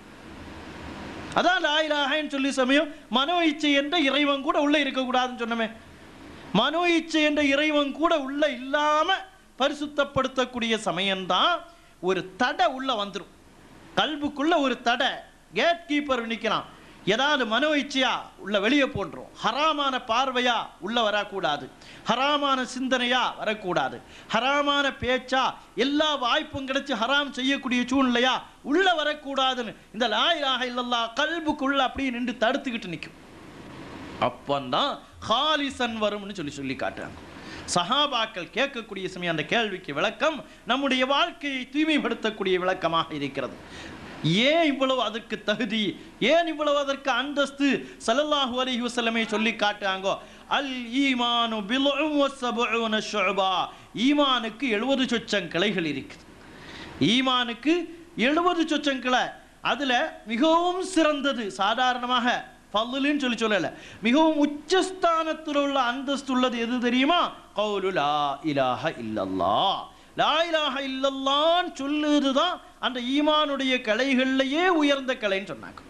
அதான் லாயிலாகன்னு சொல்லி சமயம் மனோ இச்சை என்ற இறைவன் கூட உள்ள இருக்கக்கூடாதுன்னு சொன்னமே மனோ இச்சை என்ற இறைவன் கூட உள்ள இல்லாம பரிசுத்தப்படுத்தக்கூடிய சமயம்தான் ஒரு தடை உள்ள வந்துடும் கல்புக்குள்ள ஒரு தடை கேட் கீப்பர் நிற்கிறான் ஏதாவது மனோ இச்சையா உள்ள வெளியே போன்றோம் ஹராமான பார்வையா உள்ள வரக்கூடாது ஹராமான சிந்தனையா வரக்கூடாது ஹராமான பேச்சா எல்லா வாய்ப்பும் கிடைச்சு ஹராம் செய்யக்கூடிய சூழ்நிலையா உள்ள வரக்கூடாதுன்னு இந்த லாயிலாக இல்லல்லா கல்புக்குள்ள அப்படியே நின்று தடுத்துக்கிட்டு நிற்கும் அப்பந்தான் ஹாலிசன் வரும்னு சொல்லி சொல்லி காட்டுறாங்க சஹாபாக்கள் கேட்கக்கூடிய சமயம் அந்த கேள்விக்கு விளக்கம் நம்முடைய வாழ்க்கையை தூய்மைப்படுத்தக்கூடிய விளக்கமாக இருக்கிறது ஏன் இவ்வளவு அதற்கு தகுதி ஏன் இவ்வளவு அதற்கு அந்தஸ்து ஸல்லல்லாஹு அலைஹி வஸல்லமே சொல்லி காட்டுறாங்கோ அல் ஈமானு பில்உம் வஸபஉன ஷுபா ஈமானுக்கு 70 சொச்சம் கிளைகள் இருக்குது ஈமானுக்கு 70 சொச்சம் கிளை அதுல மிகவும் சிறந்தது சாதாரணமாக ஃபல்லுன்னு சொல்லி சொல்லல மிகவும் உச்சஸ்தானத்தில் உள்ள அந்தஸ்து உள்ளது எது தெரியுமா கௌலு லா இலாஹ இல்லல்லாஹ் லா இலாஹ இல்லல்லான்னு சொல்லுதுதான் அந்த ஈமானுடைய கலைகள்லயே உயர்ந்த கலைன்னு சொன்னாங்க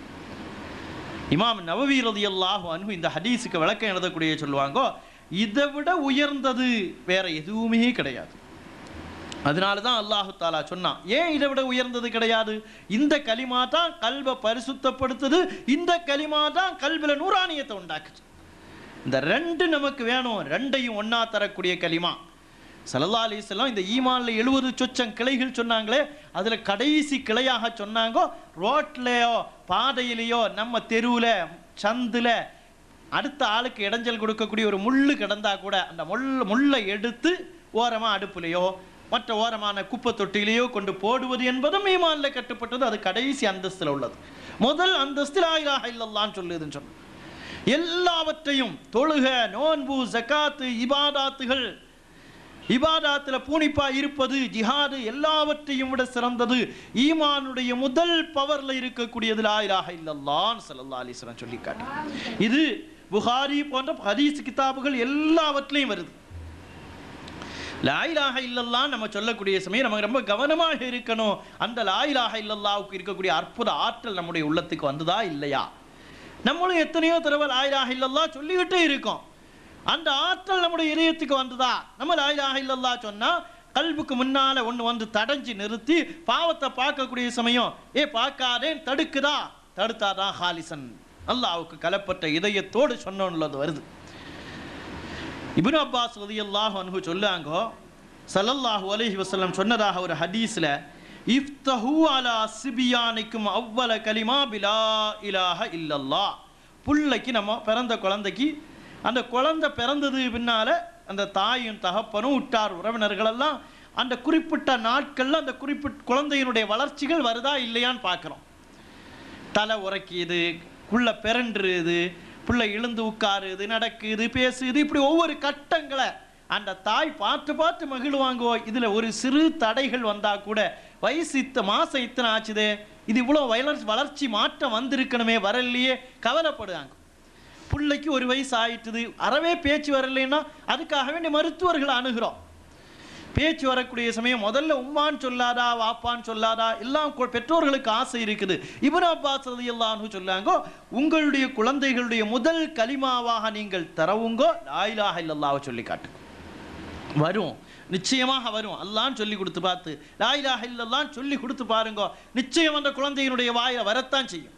இமாம் நவவி ரலியல்லாஹு அன்ஹு இந்த ஹதீஸுக்கு விளக்கம் எழுதக்கூடிய சொல்லுவாங்க இதை விட உயர்ந்தது வேற எதுவுமே கிடையாது அதனால தான் அல்லாஹு தாலா சொன்னான் ஏன் இதை விட உயர்ந்தது கிடையாது இந்த களிமா தான் கல்வை பரிசுத்தப்படுத்துது இந்த களிமா தான் கல்வில நூறானியத்தை உண்டாக்குது இந்த ரெண்டு நமக்கு வேணும் ரெண்டையும் ஒண்ணா தரக்கூடிய களிமா சல்லா அலிஸ்லாம் இந்த ஈமான்ல எழுபது சொச்சம் கிளைகள் சொன்னாங்களே அதுல கடைசி கிளையாக சொன்னாங்க ரோட்லயோ பாதையிலேயோ நம்ம தெருவுல சந்துல அடுத்த ஆளுக்கு இடைஞ்சல் கொடுக்கக்கூடிய ஒரு முள்ளு கிடந்தா கூட அந்த முள் முள்ளை எடுத்து ஓரமா அடுப்புலையோ மற்ற ஓரமான குப்பை தொட்டியிலேயோ கொண்டு போடுவது என்பதும் ஈமான்ல கட்டுப்பட்டது அது கடைசி அந்தஸ்துல உள்ளது முதல் அந்தஸ்து லா இலாஹ இல்லல்லான்னு சொல்லுதுன்னு சொன்னோம் எல்லாவற்றையும் தொழுக நோன்பு ஜகாத்து இபாதாத்துகள் இபாதாத்துல பூனிப்பா இருப்பது ஜிஹாது எல்லாவற்றையும் விட சிறந்தது ஈமானுடைய முதல் பவர்ல இருக்கக்கூடியது லா இலாஹ இல்லல்லாஹ் ஸல்லல்லாஹு அலைஹி வஸல்லம் சொல்லி காட்டு இது புகாரி போன்ற ஹதீஸ் கிதாபுகள் எல்லாவற்றிலையும் வருது லா இலாஹ இல்லல்லாஹ் நம்ம சொல்லக்கூடிய சமயம் நம்ம ரொம்ப கவனமாக இருக்கணும் அந்த லா இலாஹ இல்லல்லாஹ்வுக்கு இருக்கக்கூடிய அற்புத ஆற்றல் நம்முடைய உள்ளத்துக்கு வந்ததா இல்லையா நம்மளும் எத்தனையோ தடவை லா இலாஹ இல்லல்லாஹ் சொல்லிக்கிட்டே இருக்கோம் அந்த ஆற்றல் நம்முடைய இதயத்துக்கு வந்ததா நம்ம லா இலாஹ இல்லல்லாஹ் சொன்னா கல்புக்கு முன்னால ஒண்ணு வந்து தடைஞ்சு நிறுத்தி பாவத்தை பார்க்கக்கூடிய சமயம் ஏ பார்க்காதேன் தடுக்குதா தடுத்தாதான் ஹாலிசன் அல்லாஹ்வுக்கு கலப்பட்ட இதயத்தோடு சொன்னோன்னு வருது இப்னு அப்பாஸ் ரலியல்லாஹு அன்ஹு சொல்லாங்கோ ஸல்லல்லாஹு அலைஹி வஸல்லம் சொன்னதாக ஒரு ஹதீஸ்ல இஃப்தஹு அலா சிபியானிக்கும் அவ்வல கலிமா பிலா இலாஹ இல்லல்லாஹ் புள்ளைக்கு நம்ம பிறந்த குழந்தைக்கு அந்த குழந்தை பிறந்தது பின்னால அந்த தாயும் தகப்பனும் உற்றார் உறவினர்கள் எல்லாம் அந்த குறிப்பிட்ட நாட்கள்ல அந்த குறிப்பிட்ட குழந்தையினுடைய வளர்ச்சிகள் வருதா இல்லையான்னு பார்க்குறோம் தலை உரைக்கிது புள்ள பிறண்டுருது பிள்ளை எழுந்து உட்காருது நடக்குது பேசுது இப்படி ஒவ்வொரு கட்டங்களை அந்த தாய் பார்த்து பார்த்து மகிழ்வாங்கோ இதுல ஒரு சிறு தடைகள் வந்தா கூட வயசு இத்த மாசம் இத்தனை ஆச்சுதே இது இவ்வளோ வளர்ச்சி வளர்ச்சி மாற்றம் வந்திருக்கணுமே வரலையே கவலைப்படுவாங்க பிள்ளைக்கு ஒரு வயசு ஆயிட்டுது அறவே பேச்சு வரலைன்னா அதுக்காக வேண்டி மருத்துவர்களை அணுகிறோம் பேச்சு வரக்கூடிய சமயம் முதல்ல உம்மான்னு சொல்லாதா வாப்பான்னு சொல்லாதா எல்லாம் கு- பெற்றோர்களுக்கு ஆசை இருக்குது இப்னு அப்பாஸ் ரலியல்லாஹு சொல்லாங்க உங்களுடைய குழந்தைகளுடைய முதல் கலிமாவாக நீங்கள் தரவுங்கோ லா இலாஹ இல்லல்லாஹ் சொல்லி காட்டு வரும் நிச்சயமாக வரும் அல்லான்னு சொல்லி கொடுத்து பார்த்து லா இலாஹ இல்லல்லான்னு சொல்லி கொடுத்து பாருங்க நிச்சயம் அந்த குழந்தையினுடைய வாயை வரத்தான் செய்யும்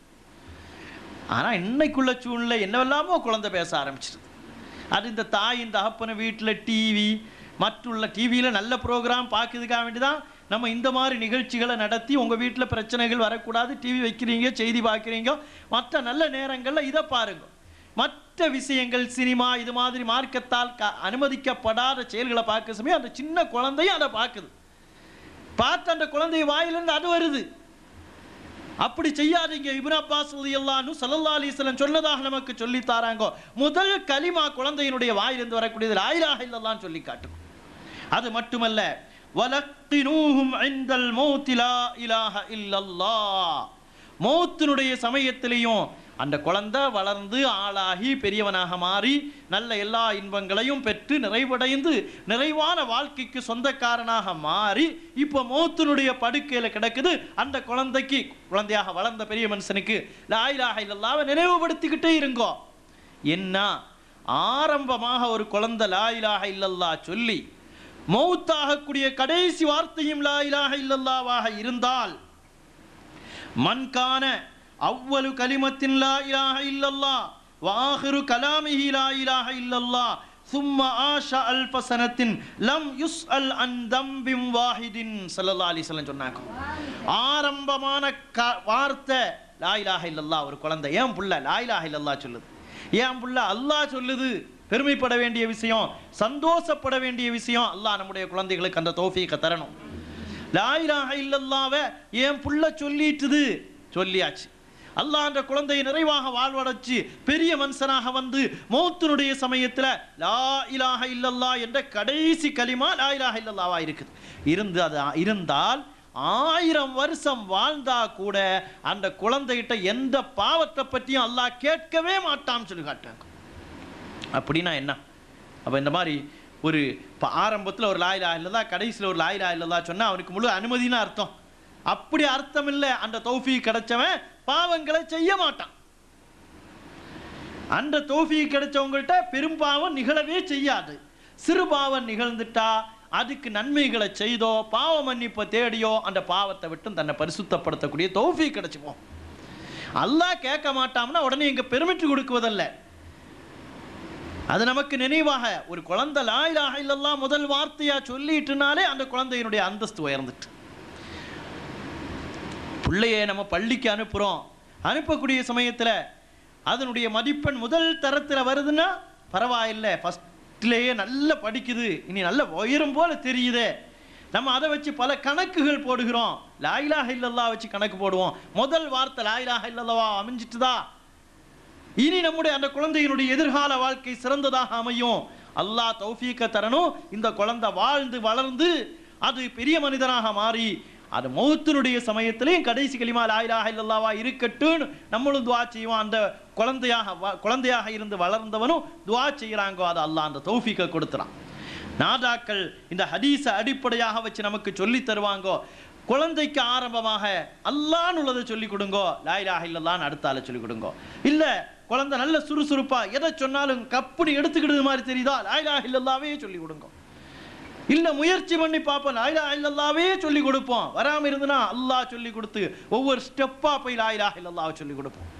ஆனா இன்னைக்குள்ள சூழ்நிலை என்னவெல்லாமோ குழந்தை பேச ஆரம்பிச்சிருது அது இந்த தாயின் தகப்பன வீட்டுல டிவி மற்றுள்ள டிவியில் நல்ல ப்ரோக்ராம் பார்க்கறதுக்காக வேண்டி தான் நம்ம இந்த மாதிரி நிகழ்ச்சிகளை நடத்தி உங்க வீட்டுல பிரச்சனைகள் வரக்கூடாது டிவி வைக்கிறீங்க செய்தி பார்க்குறீங்க மற்ற நல்ல நேரங்கள்ல இதை பாருங்க மற்ற விஷயங்கள் சினிமா இது மாதிரி மார்க்கத்தால் க அனுமதிக்கப்படாத செயல்களை பார்க்க சமயம் அந்த சின்ன குழந்தையும் அதை பார்க்குது பார்த்து அந்த குழந்தை வாயிலிருந்து அது வருது அப்படி செய்யாதீங்க இப்னு அப்பாஸ் ரலியல்லாஹு ஸல்லல்லாஹு அலைஹி வஸல்லம் சொன்னதாக நமக்கு சொல்லி தாராங்க முதல் கலிமா குழந்தையினுடைய வாயிலிருந்து வரக்கூடியது லா இலாஹ இல்லல்லாஹ்னு சொல்லி காட்டும் அது மட்டுமல்ல வலக்கினூஹும் இந்தல் மௌத்தி லா இலாஹ இல்லல்லாஹ் மௌத்தினுடைய சமயத்திலையும் அந்த குழந்தை வளர்ந்து ஆளாகி பெரியவனாக மாறி நல்ல எல்லா இன்பங்களையும் பெற்று நிறைவடைந்து நிறைவான வாழ்க்கைக்கு சொந்தக்காரனாக மாறி இப்போ மௌத்தினுடைய படுக்கையில கிடக்குது அந்த குழந்தைக்கு குழந்தையாக வளர்ந்த பெரிய மனுஷனுக்கு லா இலாஹ இல்லல்லாஹ்வை நினைவுபடுத்திக்கிட்டே இருங்கோ என்ன ஆரம்பமாக ஒரு குழந்தை லா இலாஹ இல்லல்லாஹ் சொல்லி மௌத்தாகக்கூடிய கடைசி வார்த்தையும் லா இலாஹ இல்லல்லாவாக இருந்தால் மன்கான அவ்வளு கலிமத்தின் லா இலாஹ இல்லல்லாஹ் வாஹிரு கலாமிஹி லா இலாஹ இல்லல்லாஹ் சும்ம ஆஷா அல்ஃப சனத்தின் லம் யுஸ் அல் அன் தம்பிம் வாஹிதின் ஸல்லல்லாஹு அலைஹி வஸல்லம் சொன்னாங்க ஆரம்பமான க வார்த்தை லா இலாஹ இல்லல்லாஹ் ஒரு குழந்தை ஏன் புள்ள லா இலாஹ இல்லல்லாஹ் சொல்லுது ஏன் புள்ள அல்லாஹ் சொல்லுது பெருமைப்பட வேண்டிய விஷயம் சந்தோஷப்பட வேண்டிய விஷயம் அல்லாஹ் நம்முடைய குழந்தைகளுக்கு அந்த தௌஃபீக்கை தரணும் லா இலாஹ இல்லல்லாவை என் புள்ள சொல்லிட்டுது சொல்லியாச்சு அல்லாஹ் அந்த குழந்தையை நிறைவாக வாழ்வடைச்சு பெரிய மனுஷனாக வந்து மௌத்தினுடைய சமயத்துல லா இலாஹ இல்லல்லா என்ற கடைசி கலிமா லா இலாஹ இல்லல்லாவா இருக்குது இருந்து அது இருந்தால் ஆயிரம் வருஷம் வாழ்ந்தா கூட அந்த குழந்தைகிட்ட எந்த பாவத்தை பற்றியும் அல்லாஹ் கேட்கவே மாட்டான்னு சொல்லி காட்டாங்க அப்படின்னா என்ன அப்போ இந்த மாதிரி ஒரு இப்போ ஆரம்பத்தில் ஒரு லாயிலா இல்லதா கடைசியில் ஒரு லாயிலா இல்லதா சொன்னால் அவனுக்கு முழு அனுமதின்னு அர்த்தம் அப்படி அர்த்தம் இல்லை அந்த தௌஃபி கிடைச்சவன் பாவங்களை செய்ய மாட்டான் அந்த தௌஃபி கிடைச்சவங்கள்ட்ட பெரும்பாவம் நிகழவே செய்யாது சிறு பாவம் நிகழ்ந்துட்டா அதுக்கு நன்மைகளை செய்தோ பாவ மன்னிப்பை தேடியோ அந்த பாவத்தை விட்டு தன்னை பரிசுத்தப்படுத்தக்கூடிய தௌஃபி கிடைச்சுப்போம் அல்லாஹ் கேட்க மாட்டாம்னா உடனே இங்க பெருமிட்டு கொடுக்குவதல்ல அது நமக்கு நினைவாக ஒரு குழந்தை லா இலாஹ இல்லல்லாஹ் முதல் வார்த்தையா சொல்லிட்டுனாலே அந்த குழந்தையினுடைய அந்தஸ்து உயர்ந்துட்டு பிள்ளைய நம்ம பள்ளிக்கு அனுப்புறோம் அனுப்பக்கூடிய சமயத்துல அதனுடைய மதிப்பெண் முதல் தரத்துல வருதுன்னா பரவாயில்லை ஃபஸ்ட்லேயே நல்லா படிக்குது இனி நல்ல உயரும் போல தெரியுதே நம்ம அதை வச்சு பல கணக்குகள் போடுகிறோம் லாயிலாக இல்லல்லா வச்சு கணக்கு போடுவோம் முதல் வார்த்தை லாயிலாக இல்லல்லவா அமைஞ்சிட்டுதா இனி நம்முடைய அந்த குழந்தையினுடைய எதிர்கால வாழ்க்கை சிறந்ததாக அமையும் அல்லாஹ் தௌஃபீக்க தரணும் இந்த குழந்தை வாழ்ந்து வளர்ந்து அது பெரிய மனிதனாக மாறி அது மௌத்தினுடைய சமயத்திலையும் கடைசி கலிமா லாயிலாக இல்லல்லாவா இருக்கட்டும் நம்மளும் துவா செய்வோம் அந்த குழந்தையாக வ- குழந்தையாக இருந்து வளர்ந்தவனும் துவா செய்கிறாங்கோ அது அல்லாஹ் அந்த தௌஃபீக்க கொடுத்துறான் நாதாக்கள் இந்த ஹதீஸை அடிப்படையாக வச்சு நமக்கு சொல்லி தருவாங்கோ குழந்தைக்கு ஆரம்பமாக அல்லான்னு உள்ளதை சொல்லி கொடுங்கோ லாயிலாக இல்லல்லான்னு அடுத்த ஆளை சொல்லி கொடுங்கோ இல்ல குழந்தை நல்ல சுறுசுறுப்பா எதை சொன்னாலும் கப்புனி எடுத்துக்கிடுது மாதிரி தெரியுதா லாயிலாக இல்லல்லாவே சொல்லி கொடுங்கோ இல்ல முயற்சி பண்ணி பார்ப்போம் லாயிலா இல்லல்லாவே சொல்லி கொடுப்போம் வராம இருந்துனா அல்லாஹ் சொல்லி கொடுத்து ஒவ்வொரு ஸ்டெப்பா போய் லாயிலா இல்லல்லாவை சொல்லி கொடுப்போம்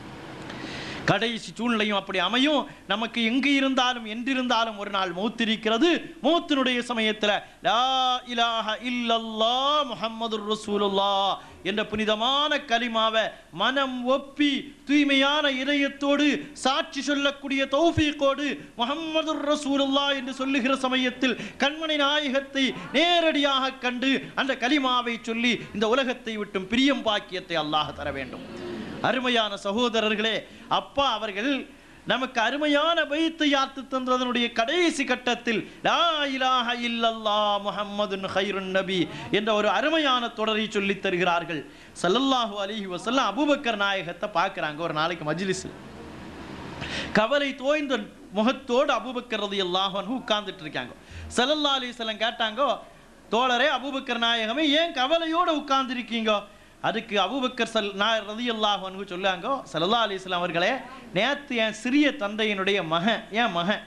கடைசி சூழ்நிலையும் அப்படி அமையும் நமக்கு எங்கு இருந்தாலும் என்றிருந்தாலும் ஒரு நாள் மௌத்திருக்கிறது மௌத்தினுடைய சமயத்துல லா இலாஹ இல்லல்லா முஹம்மதுர் ரசூலுல்லாஹ் என்ற புனிதமான கலிமாவை மனம் ஒப்பி தூய்மையான இதயத்தோடு சாட்சி சொல்லக்கூடிய தௌஃபீக்கோடு முஹம்மதுர் ரசூலுல்லாஹ் என்று சொல்லுகிற சமயத்தில் கண்மணி நாயகத்தை நேரடியாக கண்டு அந்த கலிமாவை சொல்லி இந்த உலகத்தை விட்டும் பிரியம் பாக்கியத்தை அல்லாஹ் தர வேண்டும் அருமையான சகோதரர்களே அப்பா அவர்கள் நமக்கு அருமையான பைத்தை யாத்து தந்ததனுடைய கடைசி கட்டத்தில் லா இலாஹ இல்லல்லா முஹம்மதுன் ஹைருன் நபி என்ற ஒரு அருமையான தொடரை சொல்லித் தருகிறார்கள் ஸல்லல்லாஹு அலைஹி வஸல்லம் அபூபக்கர் நாயகத்தை பார்க்கறாங்க ஒரு நாளைக்கு மஜ்லிஸில் கவலை தோய்ந்த முகத்தோடு அபூபக்கர் ரலியல்லாஹு அன்ஹு உட்கார்ந்துட்டு இருக்காங்க ஸல்லல்லாஹு அலைஹி வஸல்லம் கேட்டாங்க தோழரே அபூபக்கர் நாயகமே ஏன் கவலையோட உட்கார்ந்திருக்கீங்க அதுக்கு அபூபக்கர் சல் நான் ரலியல்லாஹு அன்ஹு சொல்லாங்க ஸல்லல்லாஹு அலைஹி வஸல்லம் அவர்களே நேத்து என் சிறிய தந்தையினுடைய மகன் என் மகன்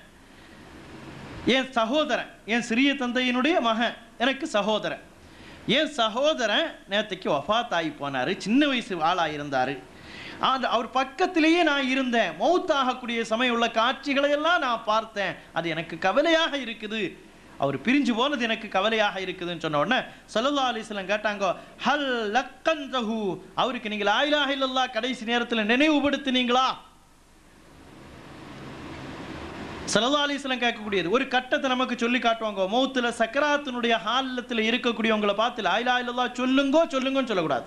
என் சகோதரன் என் சிறிய தந்தையினுடைய மகன் எனக்கு சகோதரன் என் சகோதரன் நேற்றுக்கு வஃபாத் ஆகி போனார் சின்ன வயசு ஆளாக இருந்தார் அந்த அவர் பக்கத்திலேயே நான் இருந்தேன் மௌத்தாகக்கூடிய சமயம் உள்ள காட்சிகளை எல்லாம் நான் பார்த்தேன் அது எனக்கு கவலையாக இருக்குது அவர் பிரிஞ்சு போனது எனக்கு கவலையாக இருக்குதுன்னு சொன்ன உடனே சல்லல்லா அலிஸ்லாம் கேட்டாங்க ஹல் லக்கந்தஹு அவருக்கு நீங்கள் ஆயிலாக இல்லல்லா கடைசி நேரத்தில் நினைவுபடுத்தினீங்களா சல்லா அலிஸ்லாம் கேட்கக்கூடியது ஒரு கட்டத்தை நமக்கு சொல்லி காட்டுவாங்க மௌத்துல சக்கராத்தினுடைய ஹாலத்தில் இருக்கக்கூடியவங்களை பார்த்து லாயிலா இல்லல்லா சொல்லுங்கோ சொல்லுங்கன்னு சொல்லக்கூடாது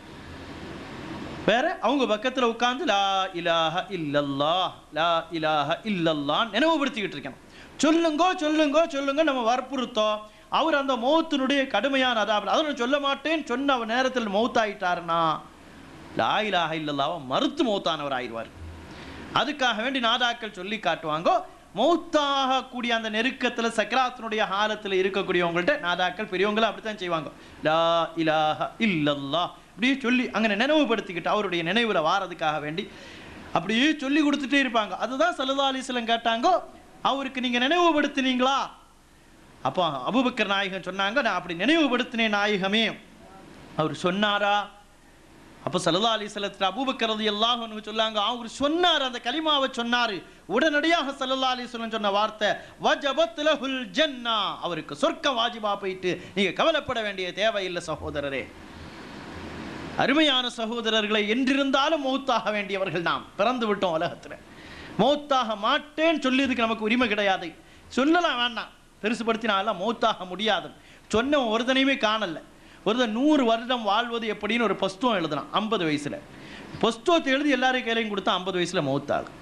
வேற அவங்க பக்கத்துல உட்கார்ந்து லா இலாஹ இல்லல்லா லா இலாஹ இல்லல்லான்னு நினைவுபடுத்திக்கிட்டு இருக்கணும் சொல்லுங்கோ சொல்லுங்கோ சொல்லுங்க நம்ம வற்புறுத்தோம் அவர் அந்த மௌத்தினுடைய கடுமையான அதாவது அதை நான் சொல்ல மாட்டேன்னு சொன்ன அவர் நேரத்தில் மௌத்தாயிட்டாருன்னா லா இலாஹ இல்லல்லாவை மறுத்து மௌத்தானவர் ஆயிடுவார் அதுக்காக வேண்டி நாதாக்கள் சொல்லி காட்டுவாங்க மௌத்தாக கூடிய அந்த நெருக்கத்துல சக்கராத்தினுடைய ஹாலத்துல இருக்கக்கூடியவங்கள்ட்ட நாதாக்கள் பெரியவங்களும் அப்படித்தான் செய்வாங்க லா இலாஹ இல்லல்லா அப்படியே சொல்லி அங்கே நினைவுபடுத்திக்கிட்டு அவருடைய நினைவுல வாரதுக்காக வேண்டி அப்படியே சொல்லி கொடுத்துட்டே இருப்பாங்க அதுதான் சல்லா அலிஸ்லம் கேட்டாங்க அவருக்கு நீங்க நினைவுபடுத்தினீங்களா அப்போ அபூபக்கர் நாயகம் சொன்னாங்க நான் அப்படி நினைவுபடுத்தினேன் நாயகமே அவர் சொன்னாரா அப்போ சல்லா அலிஸ்லத்தில் அபூபக்கர் ரலியல்லாஹு அன்ஹு சொன்னாங்க அவர் சொன்னார் அந்த கலிமாவை சொன்னார் உடனடியாக சல்லல்லா அலிஸ்லம் சொன்ன வார்த்தை வஜபத் லஹுல் ஜன்னா அவருக்கு சொர்க்கம் வாஜிபா போயிட்டு நீங்க கவலைப்பட வேண்டிய தேவையில்லை சகோதரரே அருமையான சகோதரர்களை என்றிருந்தாலும் மௌத்தாக வேண்டியவர்கள் நாம் பிறந்து விட்டோம் உலகத்துல மௌத்தாக மாட்டேன்னு சொல்லியதுக்கு நமக்கு உரிமை கிடையாது சொல்லலாம் வேண்டாம் பெருசுபடுத்தினால மௌத்தாக முடியாது சொன்ன ஒருதனையுமே காணல ஒருத்தர் நூறு வருடம் வாழ்வது எப்படின்னு ஒரு புஸ்தகம் எழுதலாம் ஐம்பது வயசுல புஸ்தகத்தை எழுதி எல்லாரும் கையிலையும் கொடுத்தா ஐம்பது வயசுல மௌத்தாகும்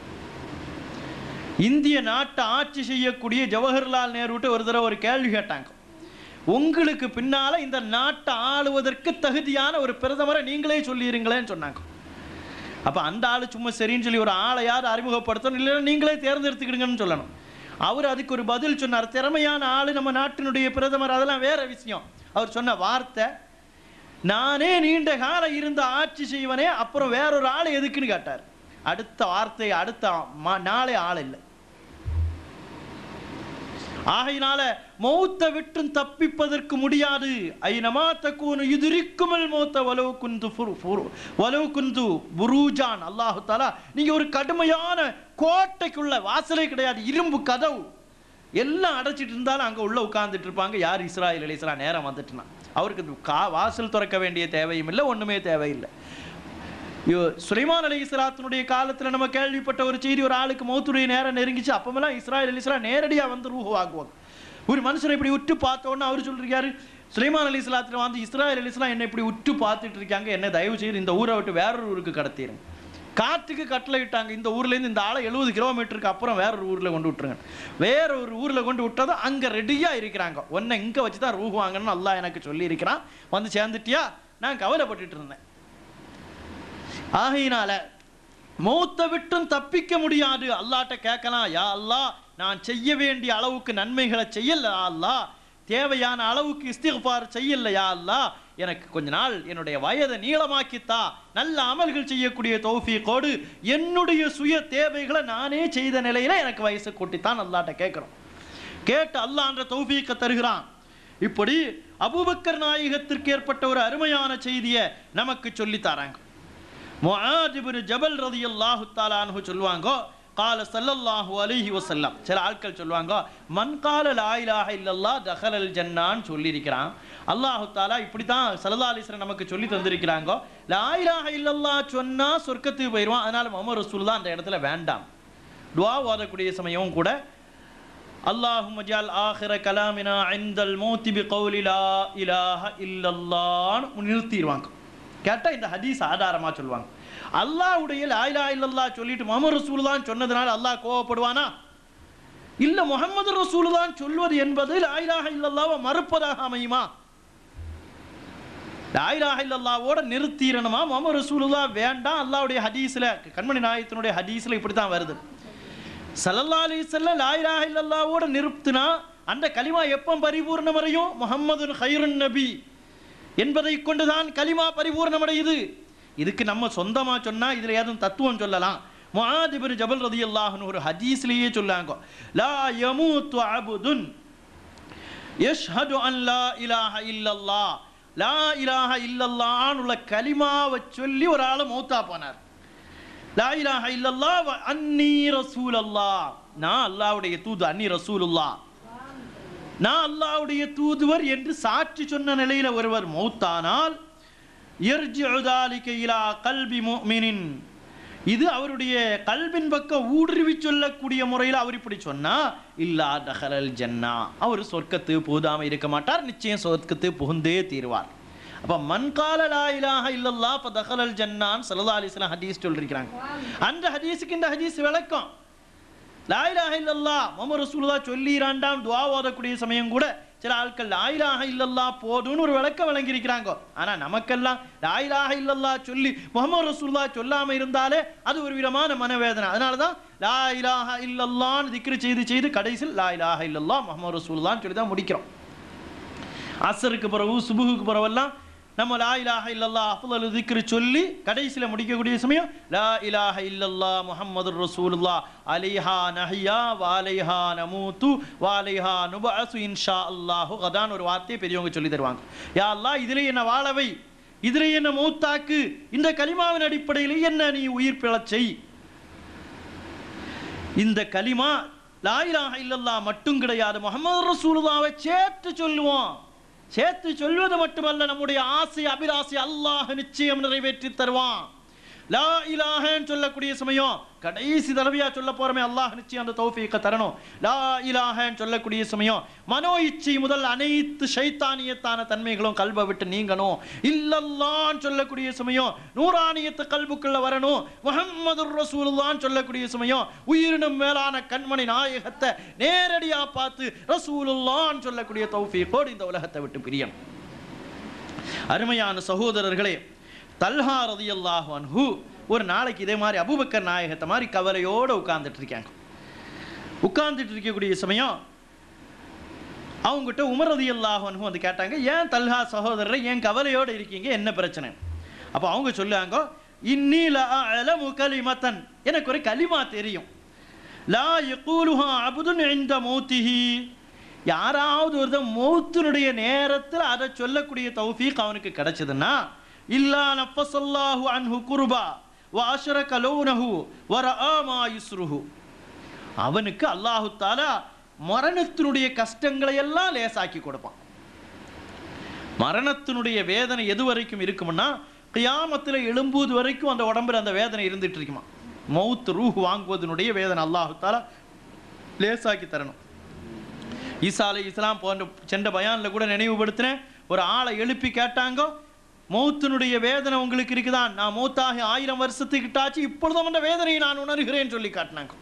இந்திய நாட்டை ஆட்சி செய்யக்கூடிய ஜவஹர்லால் நேருட்ட ஒரு தடவை ஒரு கேள்வி கேட்டாங்க உங்களுக்கு பின்னால இந்த நாட்டை ஆளுவதற்கு தகுதியான ஒரு பிரதமரை நீங்களே சொல்லிடுங்களேன்னு சொன்னாங்க அப்ப அந்த ஆளு சும்மா சரின்னு சொல்லி ஒரு ஆளை யார் அறிமுகப்படுத்தணும் இல்லைன்னா நீங்களே தேர்ந்தெடுத்துக்கிடுங்கன்னு சொல்லணும் அவர் அதுக்கு ஒரு பதில் சொன்னார் திறமையான ஆளு நம்ம நாட்டினுடைய பிரதமர் அதெல்லாம் வேற விஷயம் அவர் சொன்ன வார்த்தை நானே நீண்ட காலம் இருந்த ஆட்சி செய்வனே அப்புறம் வேறொரு ஆள் எதுக்குன்னு கேட்டார் அடுத்த வார்த்தை அடுத்த மா- நாளே ஆள் இல்லை ஆகையினால மௌத்த விட்டும் தப்பிப்பதற்கு முடியாது ஐனமா தக்கூனு இதுரிக்குமல் மௌத்த வலவு குந்து ஃபுரு- ஃபுரு- வலவு குந்து புரூஜான் அல்லாஹு தாலா நீங்க ஒரு கடுமையான கோட்டைக்குள்ள வாசலே கிடையாது இரும்பு கதவு எல்லாம் அடைச்சிட்டு இருந்தாலும் அங்க உள்ள உட்கார்ந்துட்டு இருப்பாங்க யார் இஸ்ராயல் அலிஸ்லாம் நேரம் வந்துட்டுனா அவருக்கு இது கா வாசல் திறக்க வேண்டிய தேவையும் இல்லை ஒண்ணுமே தேவையில்லை ஐயோ, சுலைமான் அலி இஸ்லாத்தினுடைய காலத்துல நம்ம கேள்விப்பட்ட ஒரு செய்தி ஒரு ஆளுக்கு மௌத்துடைய நேரம் நெருங்கிச்சு அப்பமெல்லாம் இஸ்ராயல் அலி இஸ்லாம் நேரடியா வந்து ரூஹு வாங்குவாங்க ஒரு மனுஷரை இப்படி உற்று பார்த்தோன்னு அவர் சொல்றாரு சுலைமான் அலி இஸ்லாத்துல வந்து இஸ்ராயல் அலி இஸ்லாம் என்னை இப்படி உற்று பார்த்துட்டு இருக்காங்க என்ன தயவு செய்து இந்த ஊரை விட்டு வேறொரு ஊருக்கு கடத்திடுங்க காட்டுக்கு கட்டளை இட்டாங்க இந்த ஊர்ல இருந்து இந்த ஆளை எழுபது கிலோமீட்டருக்கு அப்புறம் வேற ஒரு ஊர்ல கொண்டு விட்டுருங்க வேற ஒரு ஊர்ல கொண்டு விட்டதும் அங்க ரெடியா இருக்கிறாங்க உன்னை இங்க வச்சு தான் ரூஹு வாங்கணும்னு அல்லாஹ் எனக்கு சொல்லி இருக்கிறான் வந்து சேர்ந்துட்டியா நான் கவலைப்பட்டுட்டு இருந்தேன் ஆகையினால மௌத்த விட்டும் தப்பிக்க முடியாது அல்லாட்ட கேட்கலாம் யா அல்லாஹ் நான் செய்ய வேண்டிய அளவுக்கு நன்மைகளை செய்யல யா அல்லாஹ் தேவையான அளவுக்கு இஸ்திக்பார் செய்யல யா அல்லாஹ் எனக்கு கொஞ்ச நாள் என்னுடைய வயதை நீளமாக்கித்தா நல்ல அமல்கள் செய்யக்கூடிய தௌஃபீகோடு என்னுடைய சுய தேவைகளை நானே செய்த நிலையில எனக்கு வயசு கூட்டித்தான் அல்லாட்ட கேட்கிறோம் கேட்டு அல்லான்ற தௌஃபீக்க தருகிறான் இப்படி அபூபக்கர் நாயகத்திற்கு ஏற்பட்ட ஒரு அருமையான செய்தியை நமக்கு சொல்லி தராங்க முஆத் இப்னு ஜபல் ரலியல்லாஹு தஆலா அன்ஹு சொல்லுவாங்க கால ஸல்லல்லாஹு அலைஹி வஸல்லம் சில ஆட்கள் சொல்லுவாங்க மன் கால லா இலாஹ இல்லல்லாஹ் தஹலல் ஜன்னான்னு சொல்லியிருக்கிறான் அல்லாஹு தாலா இப்படி தான் ஸல்லல்லாஹு அலைஹி வஸல்லம் நமக்கு சொல்லி தந்திருக்கிறாங்க லா இலாஹ இல்லல்லாஹ் சொன்னா சொர்க்கத்துக்கு போயிடுவான் அதனால முஹம்மது ரசூலுல்லாஹ் அந்த இடத்துல வேண்டாம் துஆ ஓதக்கூடிய சமயமும் கூட اللهم اجعل آخر كلامنا عند الموت بقول لا إله إلا الله நிறுத்திடுவாங்க கேட்டா இந்த ஹதீஸ் ஆதாரமா சொல்லுவாங்க அல்லாஹ்வுடைய லா இலாஹ இல்லல்லாஹ் சொல்லிட்டு முஹம்மது ரசூலுல்லாஹ் சொன்னதுனால அல்லாஹ் கோவப்படுவானா இல்ல முஹம்மது ரசூலுல்லாஹ் சொல்வது என்பது லா இலாஹ இல்லல்லாஹ்வை மறுப்பதாக அமையுமா லா இலாஹ இல்லல்லாஹ்வோட நிறுத்திரணுமா முஹம்மது ரசூலுல்லாஹ் வேண்டாம் அல்லாஹ்வுடைய ஹதீஸ்ல கண்மணி நாயகத்தினுடைய ஹதீஸ்ல இப்படி தான் வருது சல்லல்லா அலிசல்ல லா இலாஹ இல்லல்லாஹ்வோட நிறுத்தினா அந்த கலிமா எப்போ பரிபூர்ணம் அடையும் முஹம்மது ஹைருன் நபி என்பதை கொண்டுதான் கலிமா பரிபூர்ணமடையுது இதுக்கு நம்ம சொந்தமா சொன்னா இதுல ஏதும் தத்துவம் சொல்லலாம் முஆத் இப்னு ஜபல் ரலியல்லாஹு ஒரு ஹதீஸ்லயே சொல்லாங்க லா யமூத்து அபுதுன் யஷ்ஹது அன் லா இலாஹ இல்லல்லாஹ் லா இலாஹ இல்லல்லாஹ்னு உள்ள கலிமாவை சொல்லி ஒரு ஆளு மௌத்தா போனார் லா இலாஹ இல்லல்லாஹ் வ அன்னி ரசூலல்லாஹ் நான் அல்லாஹ்வுடைய தூது அன்னி ரசூலுல்லாஹ் நான் அல்லாஹ்வுடைய தூதுவர் என்று சாட்சி சொன்ன நிலையில ஒருவர் மௌத்தானால் யர்ஜிஉ ذلك இலா கல்பி முஃமினின் இது அவருடைய கல்பின் பக்கம் ஊடுருவி சொல்லக்கூடிய முறையில் அவர் இப்படி சொன்னா இல்லா தஹலல் ஜன்னா அவர் சொர்க்கத்து புகுதாம இருக்க மாட்டார் நிச்சயம் சொர்க்கத்து புகுந்தே தீருவார் அப்ப மன்கால லா இலாஹ இல்லல்லாஹ் ஃப தஹலல் ஜன்னான் ஸல்லல்லாஹு அலைஹி வஸல்லம் ஹதீஸ் சொல்லிருக்காங்க அந்த ஹதீஸுக்கு இந்த ஹதீஸ் விளக்கம் லா இலாஹ இல்லல்லாஹ் முஹம்மது ரசூலுல்லாஹ் சொல்லிராண்டாம் துஆ ஓதக்கூடிய சமயம் கூட சில ஆட்கள் லா இலாஹ இல்லல்லாஹ் போதும்னு ஒரு விளக்கம் வழங்கி இருக்கிறாங்க ஆனா நமக்கெல்லாம் லா இலாஹ இல்லல்லாஹ் சொல்லி முஹம்மது ரசூலுல்லாஹ் சொல்லாம இருந்தாலே அது ஒரு விதமான மனவேதனை அதனால தான் லா இலாஹ இல்லல்லாஹ்னு திக்ரு செய்து செய்து கடைசியில் லா இலாஹ இல்லல்லாஹ் முஹம்மது ரசூலுல்லாஹ்னு சொல்லி தான் முடிக்கிறோம் அசருக்கு பிறகு சுபுகுக்கு பிறவெல்லாம் நம்ம லா இலாஹ இல்லல்லா அஃதலு திக்ரு சொல்லி கடைசியில முடிக்கக்கூடிய சமயம் லா இலாஹ இல்லல்லா முஹம்மது ரசூலுல்லா அலைஹா நஹியா வாலைஹா நமூத்து வாலைஹா நுபஅசு இன்ஷா அல்லாஹு கதான் ஒரு வார்த்தையை பெரியவங்க சொல்லி தருவாங்க யா அல்லாஹ் இதிலே என்ன வாழவை இதிலே என்ன மௌத்தாக்கு இந்த கலிமாவின் அடிப்படையில் என்ன நீ உயிர் பிழச் செய் இந்த கலிமா லா இலாஹ இல்லல்லாஹ் மட்டும் கிடையாது முஹம்மது ரசூலுல்லாவை சேர்த்து சொல்லுவோம் சேர்த்து சொல்வது மட்டுமல்ல நம்முடைய ஆசை அபிலாசை அல்லாஹ் நிச்சயம் நிறைவேற்றி தருவான் லா இலாஹன்னு சொல்லக்கூடிய சமயம் கடைசி தடவையா சொல்ல போறமே அல்லாஹ் நிச்சயம் அந்த தௌஃபீக்க தரணும் லா இலாஹன்னு சொல்லக்கூடிய சமயம் மனோ இச்சை முதல் அனைத்து ஷைத்தானியத்தான தன்மைகளும் கல்வை விட்டு நீங்கணும் இல்லல்லான்னு சொல்லக்கூடிய சமயம் நூறானியத்து கல்புக்குள்ள வரணும் முஹம்மது ரசூலுல்லான்னு சொல்லக்கூடிய சமயம் உயிரினும் மேலான கண்மணி நாயகத்தை நேரடியா பார்த்து ரசூலுல்லான்னு சொல்லக்கூடிய தௌஃபீக்கோடு இந்த உலகத்தை விட்டு பிரியணும் அருமையான சகோதரர்களே தல்ஹா ரதியல்லாஹு அன்ஹு ஒரு நாளைக்கு இதே மாதிரி அபூபக்கர் நாயகத்தை மாதிரி கவலையோடு உட்கார்ந்துட்டு இருக்காங்க உட்கார்ந்துட்டு இருக்கக்கூடிய சமயம் அவங்ககிட்ட உமர் ரதியல்லாஹு அன்ஹு வந்து கேட்டாங்க ஏன் தல்ஹா சகோதரரை ஏன் கவலையோடு இருக்கீங்க என்ன பிரச்சனை அப்போ அவங்க சொல்லுவாங்க இன்னில அலமு கலிமத்தன் எனக்கு ஒரு கலிமா தெரியும் லா யகூலுஹா அபுதுன் இந்த மௌத்திஹி யாராவது ஒருத்தன் மௌத்தினுடைய நேரத்தில் அதை சொல்லக்கூடிய தௌஃபீக் அவனுக்கு கிடைச்சதுன்னா இல்லா நஃபஸல்லாஹு அன்ஹு குர்பா வ அஷ்ரக லௌனஹு வ ரஆ மா யுஸ்ருஹு அவனுக்கு அல்லாஹு தாலா மரணத்தினுடைய கஷ்டங்களை எல்லாம் லேசாக்கி கொடுப்பான் மரணத்தினுடைய வேதனை எது வரைக்கும் இருக்கும்னா கியாமத்தில் எழும்புவது வரைக்கும் அந்த உடம்புல அந்த வேதனை இருந்துட்டு இருக்குமா மவுத் ரூஹ் வாங்குவதனுடைய வேதனை அல்லாஹு தாலா லேசாக்கி தரணும் ஈசா அலை இஸ்லாம் போன்ற சென்ற பயானில் கூட நினைவுபடுத்தினேன் ஒரு ஆளை எழுப்பி கேட்டாங்க மௌத்தினுடைய வேதனை உங்களுக்கு இருக்குதான் நான் மௌத்தாகி ஆயிரம் வருஷத்துக்கிட்டாச்சு இப்பொழுதும் அந்த வேதனையை நான் உணர்கிறேன் சொல்லி காட்டினாங்க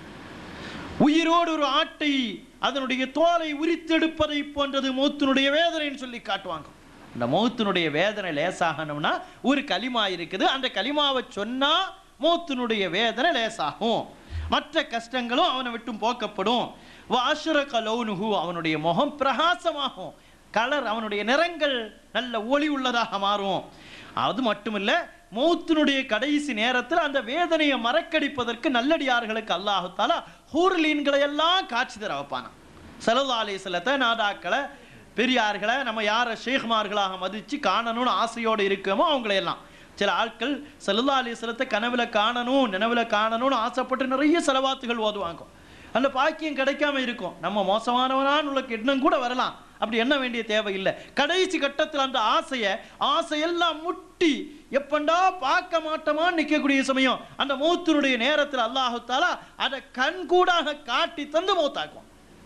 உயிரோடு ஒரு ஆட்டை அதனுடைய தோலை உரித்தெடுப்பதை போன்றது மௌத்தினுடைய வேதனைன்னு சொல்லி காட்டுவாங்க அந்த மௌத்தினுடைய வேதனை லேசாகணும்னா ஒரு களிமா இருக்குது அந்த களிமாவை சொன்னா மௌத்தினுடைய வேதனை லேசாகும் மற்ற கஷ்டங்களும் அவனை விட்டும் போக்கப்படும் வாசுரக லௌனுஹு அவனுடைய முகம் பிரகாசமாகும் கலர் அவனுடைய நிறங்கள் நல்ல ஒளி உள்ளதாக மாறும் அது மட்டுமில்ல மௌத்தினுடைய கடைசி நேரத்தில் அந்த வேதனையை மறக்கடிப்பதற்கு நல்லடியார்களுக்கு அல்லாஹு தாலா ஹூர்லீன்களை எல்லாம் காட்சி தர வைப்பானா சலல்லா அலிஸ்லத்தை நாதாக்களை பெரியார்களை நம்ம யாரை ஷேக்மார்களாக மதித்து காணணும்னு ஆசையோடு இருக்கோமோ அவங்களையெல்லாம் சில ஆட்கள் சல்லா அலிஸ்லத்தை கனவுல காணணும் நினைவுல காணணும்னு ஆசைப்பட்டு நிறைய செலவாத்துகள் ஓதுவாங்க அந்த பாக்கியம் கிடைக்காம இருக்கும் நம்ம மோசமானவனான்னு உள்ள எண்ணம் கூட வரலாம் அப்படி எண்ண வேண்டிய தேவை இல்லை கடைசி கட்டத்தில் அந்த ஆசையை ஆசையெல்லாம் முட்டி எப்பண்டா பார்க்க மாட்டோமான்னு நிற்கக்கூடிய சமயம் அந்த மூத்தினுடைய நேரத்தில் அல்லாஹு தாலா அதை கண்கூடாக காட்டி தந்து மௌத்தாக்கும்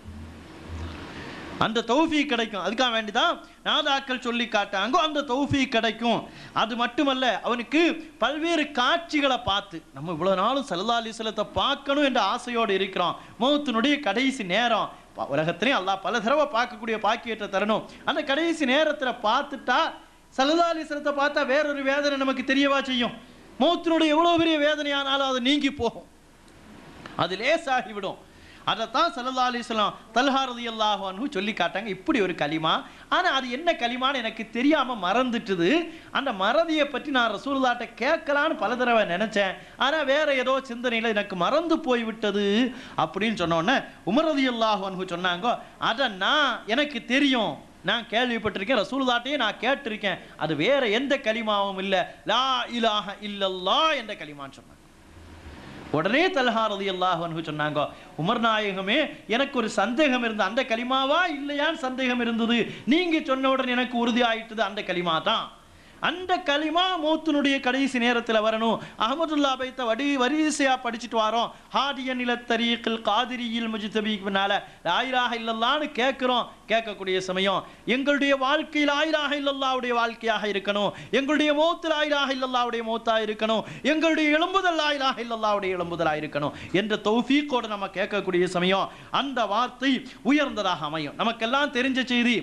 அந்த தௌஃபீ கிடைக்கும் அதுக்காக வேண்டிதான் நாதாக்கள் சொல்லி காட்டாங்க அந்த தௌஃபீ கிடைக்கும் அது மட்டுமல்ல அவனுக்கு பல்வேறு காட்சிகளை பார்த்து நம்ம இவ்வளவு நாளும் சல்லா அலிஸ்லத்தை பார்க்கணும் என்ற ஆசையோடு இருக்கிறோம் மௌத்தினுடைய கடைசி நேரம் ப- உலகத்திலையும் அல்லாஹ் பல தடவை பார்க்கக்கூடிய பாக்கியத்தை தரணும் அந்த கடைசி நேரத்தில் பார்த்துட்டா சல்லா அலிஸ்லத்தை பார்த்தா வேறொரு வேதனை நமக்கு தெரியவா செய்யும் மௌத்தினுடைய எவ்வளோ பெரிய வேதனையானாலும் அது நீங்கி போகும் அது லேசாகிவிடும் அதைத்தான் சல்லல்லா அலிஸ்லாம் தல்ஹா ரலியல்லாஹு அன்ஹு சொல்லி காட்டாங்க இப்படி ஒரு களிமா ஆனால் அது என்ன களிமான்னு எனக்கு தெரியாமல் மறந்துட்டுது அந்த மறதியை பற்றி நான் ரசூலுல்லாட்ட கேட்கலான்னு பல தடவை நினச்சேன் ஆனால் வேற ஏதோ சிந்தனையில் எனக்கு மறந்து போய் விட்டது அப்படின்னு சொன்னோன்னே உமர் ரலியல்லாஹு அன்ஹு சொன்னாங்க அதை நான் எனக்கு தெரியும் நான் கேள்விப்பட்டிருக்கேன் ரசூலுல்லாட்டையே நான் கேட்டிருக்கேன் அது வேற எந்த களிமாவும் இல்லை லா இலாஹ இல்லல்லா என்ற களிமான்னு சொன்னாங்க உடனே தல்ஹா ரலியல்லாஹு அன்ஹு சொன்னாங்க உமர் நாயகமே எனக்கு ஒரு சந்தேகம் இருந்தது அந்த கலிமாவா இல்லையான்னு சந்தேகம் இருந்தது நீங்க சொன்ன உடனே எனக்கு உறுதி ஆயிட்டது அந்த கலிமா தான் அந்த கலிமா மூத்தினுடைய கடைசி நேரத்தில் வரணும் அகமதுல்லா பைத்த வடி வரிசையா படிச்சுட்டு வரோம் ஹாதிய நிலத்தரீக்கில் காதிரியில் முஜித்தபினால ஆயிராக இல்லல்லான்னு கேட்குறோம் கேட்கக்கூடிய சமயம் எங்களுடைய வாழ்க்கையில் ஆயிராக இல்லல்லாவுடைய வாழ்க்கையாக இருக்கணும் எங்களுடைய மௌத்தில் ஆயிராக இல்லல்லாவுடைய மௌத்தா இருக்கணும் எங்களுடைய எழும்புதல் ஆயிராக இல்லல்லாவுடைய எழும்புதலாக இருக்கணும் என்ற தௌஃபீக்கோடு நம்ம கேட்கக்கூடிய சமயம் அந்த வார்த்தை உயர்ந்ததாக அமையும் நமக்கெல்லாம் தெரிஞ்ச செய்தி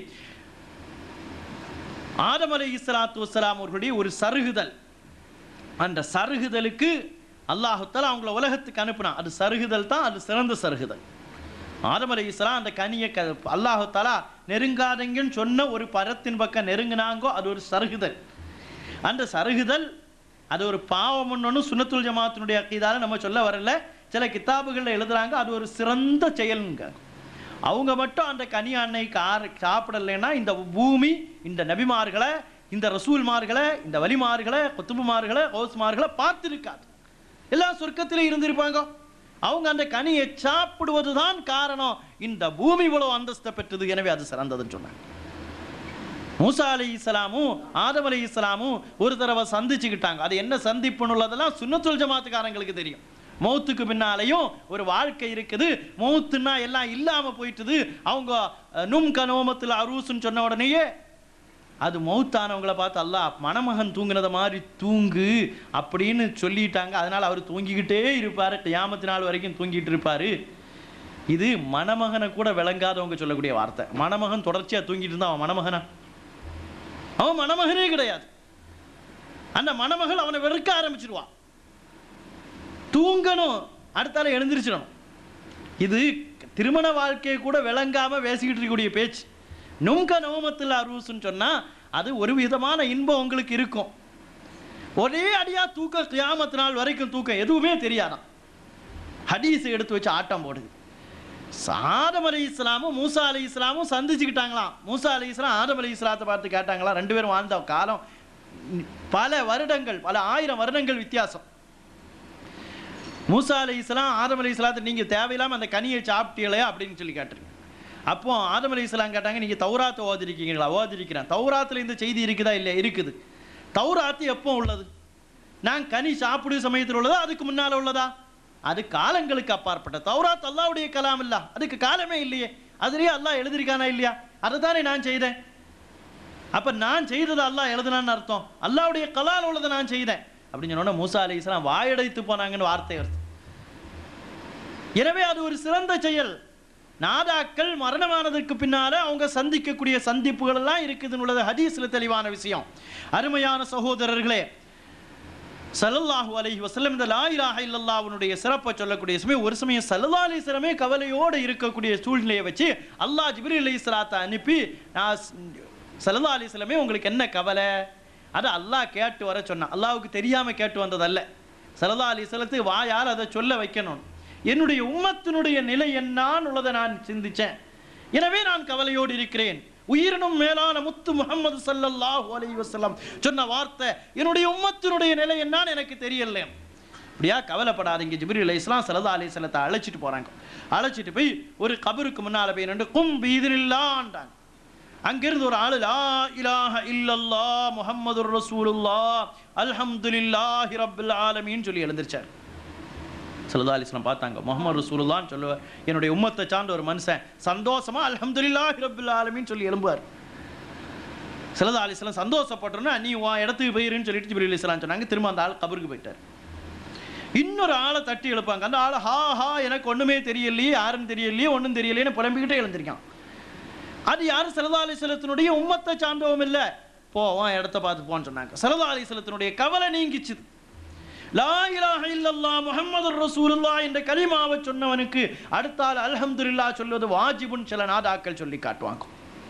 ஆதம் அலை இஸ்லாத்து வசலாம் அவர்களுடைய ஒரு சருகுதல் அந்த சருகுதலுக்கு அல்லாஹுத்தால அவங்கள உலகத்துக்கு அனுப்புனான் அது சருகுதல் தான் அது சிறந்த சருகுதல் ஆதம் அலை இஸ்லாம் அந்த கனியை க அல்லாஹுத்தாலா நெருங்காதீங்கன்னு சொன்ன ஒரு பரத்தின் பக்கம் நெருங்கினாங்கோ அது ஒரு சருகுதல் அந்த சருகுதல் அது ஒரு பாவம் ஒன்று சுன்னத்துல் ஜமாத்தினுடைய அக்கீதால நம்ம சொல்ல வரல சில கிதாபுகளில் எழுதுறாங்க அது ஒரு சிறந்த செயலுங்க அவங்க மட்டும் அந்த கனி அன்னை கார் சாப்பிடலைன்னா இந்த பூமி இந்த நபிமார்களை இந்த ரசூல்மார்களை இந்த வலிமார்களை கொத்துபுமார்களை ஓஸ்மார்களை பார்த்திருக்காது எல்லாம் சொர்க்கத்திலே இருந்திருப்பாங்க அவங்க அந்த கனியை சாப்பிடுவது தான் காரணம் இந்த பூமி இவ்வளவு அந்தஸ்தை பெற்றது எனவே அது சிறந்ததுன்னு சொன்னாங்க மூசா அலை இஸ்லாமும் ஆதம் அலை இஸ்லாமும் ஒரு தடவை சந்திச்சுக்கிட்டாங்க அது என்ன சந்திப்புன்னு உள்ளதெல்லாம் சுன்னத்துல் ஜமாத்துக்காரங்களுக்கு தெரியும் மௌத்துக்கு பின்னாலையும் ஒரு வாழ்க்கை இருக்குது மௌத்துன்னா எல்லாம் இல்லாம போயிட்டுது அவங்க அஹ், நும் கனோமத்தில் அரூசுன்னு சொன்ன உடனேயே அது மௌத்தானவங்கள பார்த்து அல்லாஹ் மணமகன் தூங்குனத மாதிரி தூங்கு அப்படின்னு சொல்லிட்டாங்க அதனால அவர் தூங்கிக்கிட்டே இருப்பாரு கியாமத்து நாள் வரைக்கும் தூங்கிட்டு இருப்பாரு இது மணமகனை கூட விளங்காதவங்க சொல்லக்கூடிய வார்த்தை மணமகன் தொடர்ச்சியா தூங்கிட்டு இருந்தா அவன் மணமகனா அவன் மணமகனே கிடையாது அந்த மணமகள் அவனை வெறுக்க ஆரம்பிச்சிருவான் தூங்கணும் அடுத்தால எழுந்திரிச்சிடணும் இது திருமண வாழ்க்கையை கூட விளங்காம பேசிக்கிட்டு இருக்கக்கூடிய பேச்சு நுங்க நவமத்தில் அரூசுன்னு சொன்னா அது ஒரு விதமான இன்பம் உங்களுக்கு இருக்கும் ஒரே அடியா தூக்கம் கியாமத்து நாள் வரைக்கும் தூக்கம் எதுவுமே தெரியாதாம் ஹதீஸ் எடுத்து வச்சு ஆட்டம் போடுது ஆதம் அலி இஸ்லாமும் மூசா அலி இஸ்லாமும் சந்திச்சுக்கிட்டாங்களாம் மூசா அலி இஸ்லாம் ஆதம் அலி இஸ்லாத்தை பார்த்து கேட்டாங்களாம் ரெண்டு பேரும் வாழ்ந்த காலம் பல வருடங்கள் பல ஆயிரம் வருடங்கள் வித்தியாசம் மூசா அலி இஸ்லாம் ஆதம் அலி இஸ்லாத்தை நீங்க தேவையில்லாம அந்த கனியை சாப்பிட்டீங்களே அப்படின்னு சொல்லி கேட்டுருங்க அப்போ ஆதம் அலி இஸ்லாம் கேட்டாங்க நீங்க தௌராத்தை ஓதிருக்கீங்களா ஓதிருக்கிறேன் தௌராத்துல இந்த செய்தி இருக்குதா இல்லையா இருக்குது தௌராத்து எப்போ உள்ளது நான் கனி சாப்பிடு சமயத்தில் உள்ளதா அதுக்கு முன்னால உள்ளதா அது காலங்களுக்கு அப்பாற்பட்ட தௌராத் அல்லாவுடைய கலாம் இல்ல அதுக்கு காலமே இல்லையே அதுலயே அல்லாஹ் எழுதிருக்கானா இல்லையா அதுதானே நான் செய்தேன் அப்ப நான் செய்தது அல்லாஹ் எழுதுனான்னு அர்த்தம் அல்லாவுடைய கலால் உள்ளதை நான் செய்தேன் அப்படின்னு சொன்னோட மூசா அலி இஸ்லாம் வாயடைத்து போனாங்கன்னு வார்த்தை வருது எனவே அது ஒரு சிறந்த செயல் நாதாக்கள் மரணமானதுக்கு பின்னால அவங்க சந்திக்கக்கூடிய சந்திப்புகள் எல்லாம் இருக்குதுன்னு உள்ளது ஹதீஸ்ல தெளிவான விஷயம் அருமையான சகோதரர்களே சல்லல்லாஹு அலைஹி வஸல்லம் இந்த லா இலாஹ இல்லல்லாஹ்வுடைய சிறப்பை சொல்லக்கூடிய சமயம் ஒரு சமயம் சல்லல்லாஹு அலைஹி வஸல்லமே கவலையோடு இருக்கக்கூடிய சூழ்நிலையை வச்சு அல்லாஹ் ஜிப்ரீல் அலைஹிஸ்ஸலாத்தை அனுப்பி நான் சல்லல்லாஹு அலைஹி வஸல்லமே உங்களுக்கு என்ன கவலை அதை அல்லாஹ் கேட்டு வர சொன்னான் அல்லாஹ்வுக்கு தெரியாம கேட்டு வந்ததல்ல சல்லல்லாஹு அலைஹி வஸல்லத்துக்கு வாயால் அதை சொல்ல வைக்கணும் என்னுடைய உம்மத்தினுடைய நிலை என்னான்னு உள்ளதை நான் சிந்திச்சேன் எனவே நான் கவலையோடு இருக்கிறேன் உயிரினும் மேலான முத்து முகமது ஸல்லல்லாஹு அலைஹி வஸல்லம் சொன்ன வார்த்தை என்னுடைய உம்மத்தினுடைய நிலை என்னன்னு எனக்கு தெரியல அப்படியா கவலைப்படாதீங்க ஜிப்ரீல் அலைஹிஸ்ஸலாம் ஸல்லல்லாஹு அலைஹி வஸல்லத்தை அழைச்சிட்டு போறாங்க அழைச்சிட்டு போய் ஒரு கபருக்கு முன்னால போய் நின்று கும் பீதினில்லான்றாங்க அங்கிருந்து ஒரு ஆளு லா இலாஹ இல்லல்லா முஹம்மதுர் ரசூலுல்லாஹ் அல்ஹம்துலில்லாஹி ரப்பில் ஆலமீன் சொல்லி எழுந்திருச்சார் சல்லா அலிஸ்லாம் பார்த்தாங்க முகமது ரசூலுல்லான்னு சொல்லுவார் என்னுடைய உம்மத்தை சார்ந்த ஒரு மனுஷன் சந்தோஷமா அல்ஹம்துலில்லாஹி ரப்பில் ஆலமீன் சொல்லி எழும்புவார் சல்லா அலிஸ்லாம் சந்தோஷப்பட்டோன்னா நீ உன் இடத்துக்கு போயிருன்னு சொல்லிட்டு ஜிப்ரீல் இஸ்லாம் சொன்னாங்க திரும்ப அந்த ஆள் கபருக்கு போயிட்டார் இன்னொரு ஆளை தட்டி எழுப்பாங்க அந்த ஆள் ஹா ஹா எனக்கு ஒண்ணுமே தெரியலையே யாருன்னு தெரியலையே ஒண்ணும் தெரியலையேன்னு புலம்பிக்கிட்டே எழுந்திருக்கான் அது யாரும் சல்லா அலிஸ்லத்தினுடைய உம்மத்தை சார்ந்தவும் இல்லை போ உன் இடத்த பார்த்து போன்னு சொன்னாங்க சல்லா அலிஸ்லத்தினுடைய கவலை நீங்கிச்சுது லா இலாஹ இல்லல்லா முஹம்மது ரசூலுல்லா என்ற கலிமாவை சொன்னவனுக்கு அடுத்தால் அல்ஹம்துலில்லாஹ் சொல்வது வாஜிபுன் சில நாதாக்கள் சொல்லி காட்டுவாங்க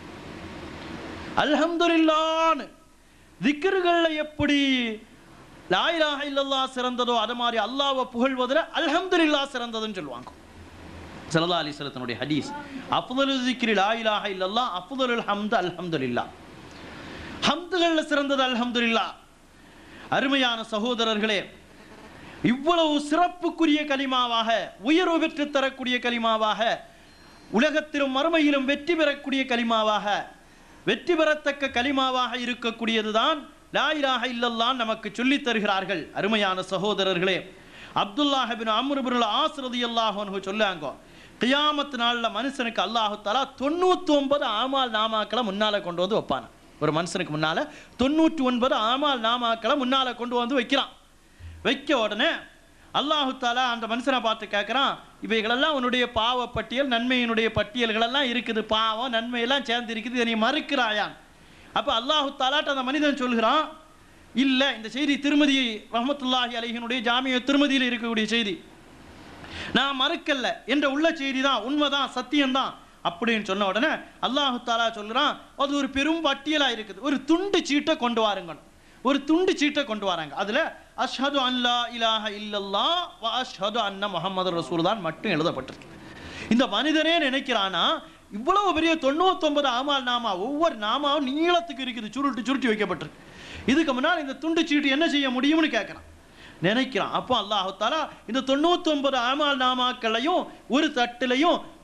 அல்ஹம்துலில்லான்னு திக்ருகள்ல எப்படி லா இலாஹ இல்லல்லா சிறந்ததோ அது மாதிரி அல்லாஹ்வை புகழ்வதில் அல்ஹம்துலில்லாஹ் சிறந்ததுன்னு சொல்லுவாங்க சல்லா அலிஸ்லத்தினுடைய ஹதீஸ் அஃதலு திக்ரி லா இலாஹ இல்லல்லா அஃதலுல் ஹம்து அல்ஹம்துலில்லாஹ் ஹம்துகள்ல சிறந்தது அல்ஹம்துலில்லாஹ் அருமையான சகோதரர்களே இவ்வளவு சிறப்புக்குரிய கலிமாவாக உயர்வு பெற்று தரக்கூடிய கலிமாவாக உலகத்திலும் மறுமையிலும் வெற்றி பெறக்கூடிய கலிமாவாக வெற்றி பெறத்தக்க கலிமாவாக இருக்கக்கூடியதுதான் லா இலாஹ இல்லல்லாஹ் நமக்கு சொல்லித் தருகிறார்கள் அருமையான சகோதரர்களே Abdullah bin Amr bin Aas ரலியல்லாஹு அன்ஹு சொல்லாங்க கியாமத் நாள்ல மனுஷனுக்கு அல்லாஹு தஆலா 99 ஆமால் நாமாக்களை முன்னால கொண்டு வந்து வைப்பான ஒரு மனுஷனுக்கு முன்னால தொண்ணூற்றி ஒன்பது ஆமால் நாமாக்களை முன்னால கொண்டு வந்து வைக்கிறான் வைக்க உடனே அல்லாஹு தாலா அந்த மனுஷனை பார்த்து கேட்குறான் இவைகளெல்லாம் உன்னுடைய பாவ பட்டியல் நன்மையினுடைய பட்டியல்களெல்லாம் இருக்குது பாவம் நன்மையெல்லாம் சேர்ந்து இருக்குது இதை நீ மறுக்கிறாயான் அப்போ அல்லாஹு தாலாட்ட அந்த மனிதன் சொல்கிறான் இல்லை இந்த செய்தி திருமதி ரஹமத்துல்லாஹி அலைஹினுடைய ஜாமிய திருமதியில் இருக்கக்கூடிய செய்தி நான் மறுக்கல்ல என்ற உள்ள செய்தி தான் உண்மைதான் சத்தியம்தான் அப்படின்னு சொன்ன உடனே அல்லாஹு தாலா சொல்கிறான் அது ஒரு பெரும் பட்டியலாக இருக்குது ஒரு துண்டு சீட்டை கொண்டு வாருங்க ஒரு துண்டு சீட்டை கொண்டு வராங்க அதில் அஷ்ஹது அல்லா இலாஹ இல்லல்லா வ அஷ்ஹது அன்ன முஹம்மது ரசூல்தான் மட்டும் எழுதப்பட்டிருக்கு இந்த மனிதனே நினைக்கிறானா இவ்வளவு பெரிய தொண்ணூத்தொன்பது ஆமால் நாமா ஒவ்வொரு நாமாவும் நீளத்துக்கு இருக்குது சுருட்டு சுருட்டி வைக்கப்பட்டிருக்கு இதுக்கு முன்னால் இந்த துண்டு சீட்டு என்ன செய்ய முடியும்னு கேட்குறான் நினைக்கிறான் அப்போ அல்லாஹு தாலா இந்த தொண்ணூத்தொன்பது ஆமால் நாமாக்களையும் ஒரு தட்டிலையும்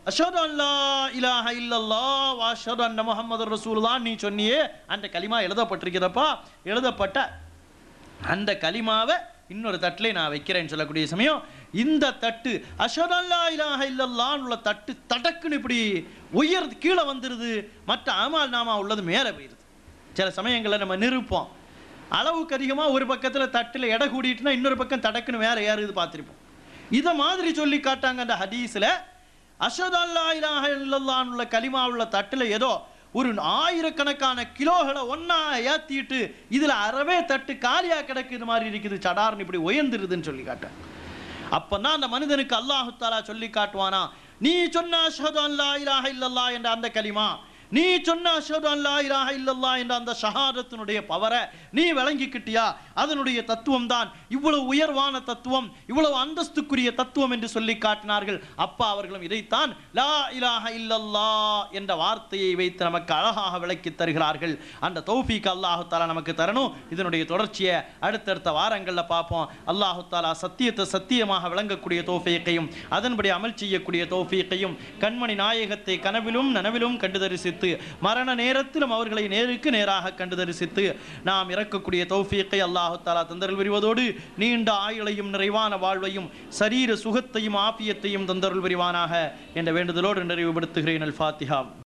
அஷது அல்லா இலாஹ இல்லல்லா வாஷது அன்ன முஹம்மது ரசூலுல்லாஹ் நீ சொன்னியே அந்த கலிமா எழுதப்பட்டிருக்கிறப்பா எழுதப்பட்ட அந்த கலிமாவை இன்னொரு தட்டிலே நான் வைக்கிறேன்னு சொல்லக்கூடிய சமயம் இந்த தட்டு அஷதல்லா இலாஹ இல்லல்லான்னு உள்ள தட்டு தடக்குன்னு இப்படி உயர் கீழே வந்துருது மற்ற அமால் நாமா உள்ளது மேலே போயிருது சில சமயங்களில் நம்ம நிறுப்போம் அளவுக்கு அதிகமாக ஒரு பக்கத்தில் தட்டில் எடை கூடிட்டுனா இன்னொரு பக்கம் தடக்குன்னு வேற ஏறுது பார்த்துருப்போம் இதை மாதிரி சொல்லி காட்டாங்க அந்த ஹதீஸில் அஷத் அல்லா இலாஹ இல்லல்லான்னு உள்ள கலிமா உள்ள தட்டில் ஏதோ ஒரு ஆயிரக்கணக்கான கிலோகளை ஒண்ணா ஏத்திட்டு இதுல அறவே தட்டு காலியா கிடக்குது மாதிரி இருக்குது சடார்னு இப்படி உயர்ந்துருதுன்னு சொல்லி காட்டாங்க அப்பதான் அந்த மனிதனுக்கு அல்லாஹு தாலா சொல்லி காட்டுவானா நீ சொன்ன அஷ்ஹது அல்லா இலாஹ இல்லல்லா என்ற அந்த கலிமா நீ சொன்ன அஷ்ஹது அல்லா இலாஹ இல்லல்லா என்ற அந்த ஷஹாதத்தினுடைய பவரை நீ விளங்கிக்கிட்டியா அதனுடைய தத்துவம் தான் இவ்வளவு உயர்வான தத்துவம் இவ்வளவு அந்தஸ்துக்குரிய தத்துவம் என்று சொல்லி காட்டினார்கள் அப்பா அவர்களும் இதைத்தான் லா இலாஹ இல்லல்லா என்ற வார்த்தையை வைத்து நமக்கு அழகாக விளக்கி தருகிறார்கள் அந்த தௌஃபீக் அல்லாஹு தாலா நமக்கு தரணும் இதனுடைய தொடர்ச்சியை அடுத்தடுத்த வாரங்களில் பார்ப்போம் அல்லாஹு தாலா சத்தியத்தை சத்தியமாக விளங்கக்கூடிய தோஃபீக்கையும் அதன்படி அமல் செய்யக்கூடிய தோஃபீக்கையும் கண்மணி நாயகத்தை கனவிலும் நனவிலும் கண்டு தரிசித்து மரண நேரத்திலும் அவர்களை நேருக்கு நேராக கண்டு தரிசித்து நாம் இறக்கக்கூடிய தௌஃபீக்கை அல்லாஹு தாலா தந்தருள் விரிவதோடு நீண்ட ஆயுளையும் நிறைவான வாழ்வையும் சரீர சுகத்தையும் ஆபியத்தையும் தந்தருள் விரிவானாக என்ற வேண்டுதலோடு நிறைவுபடுத்துகிறேன் அல் ஃபாத்திஹா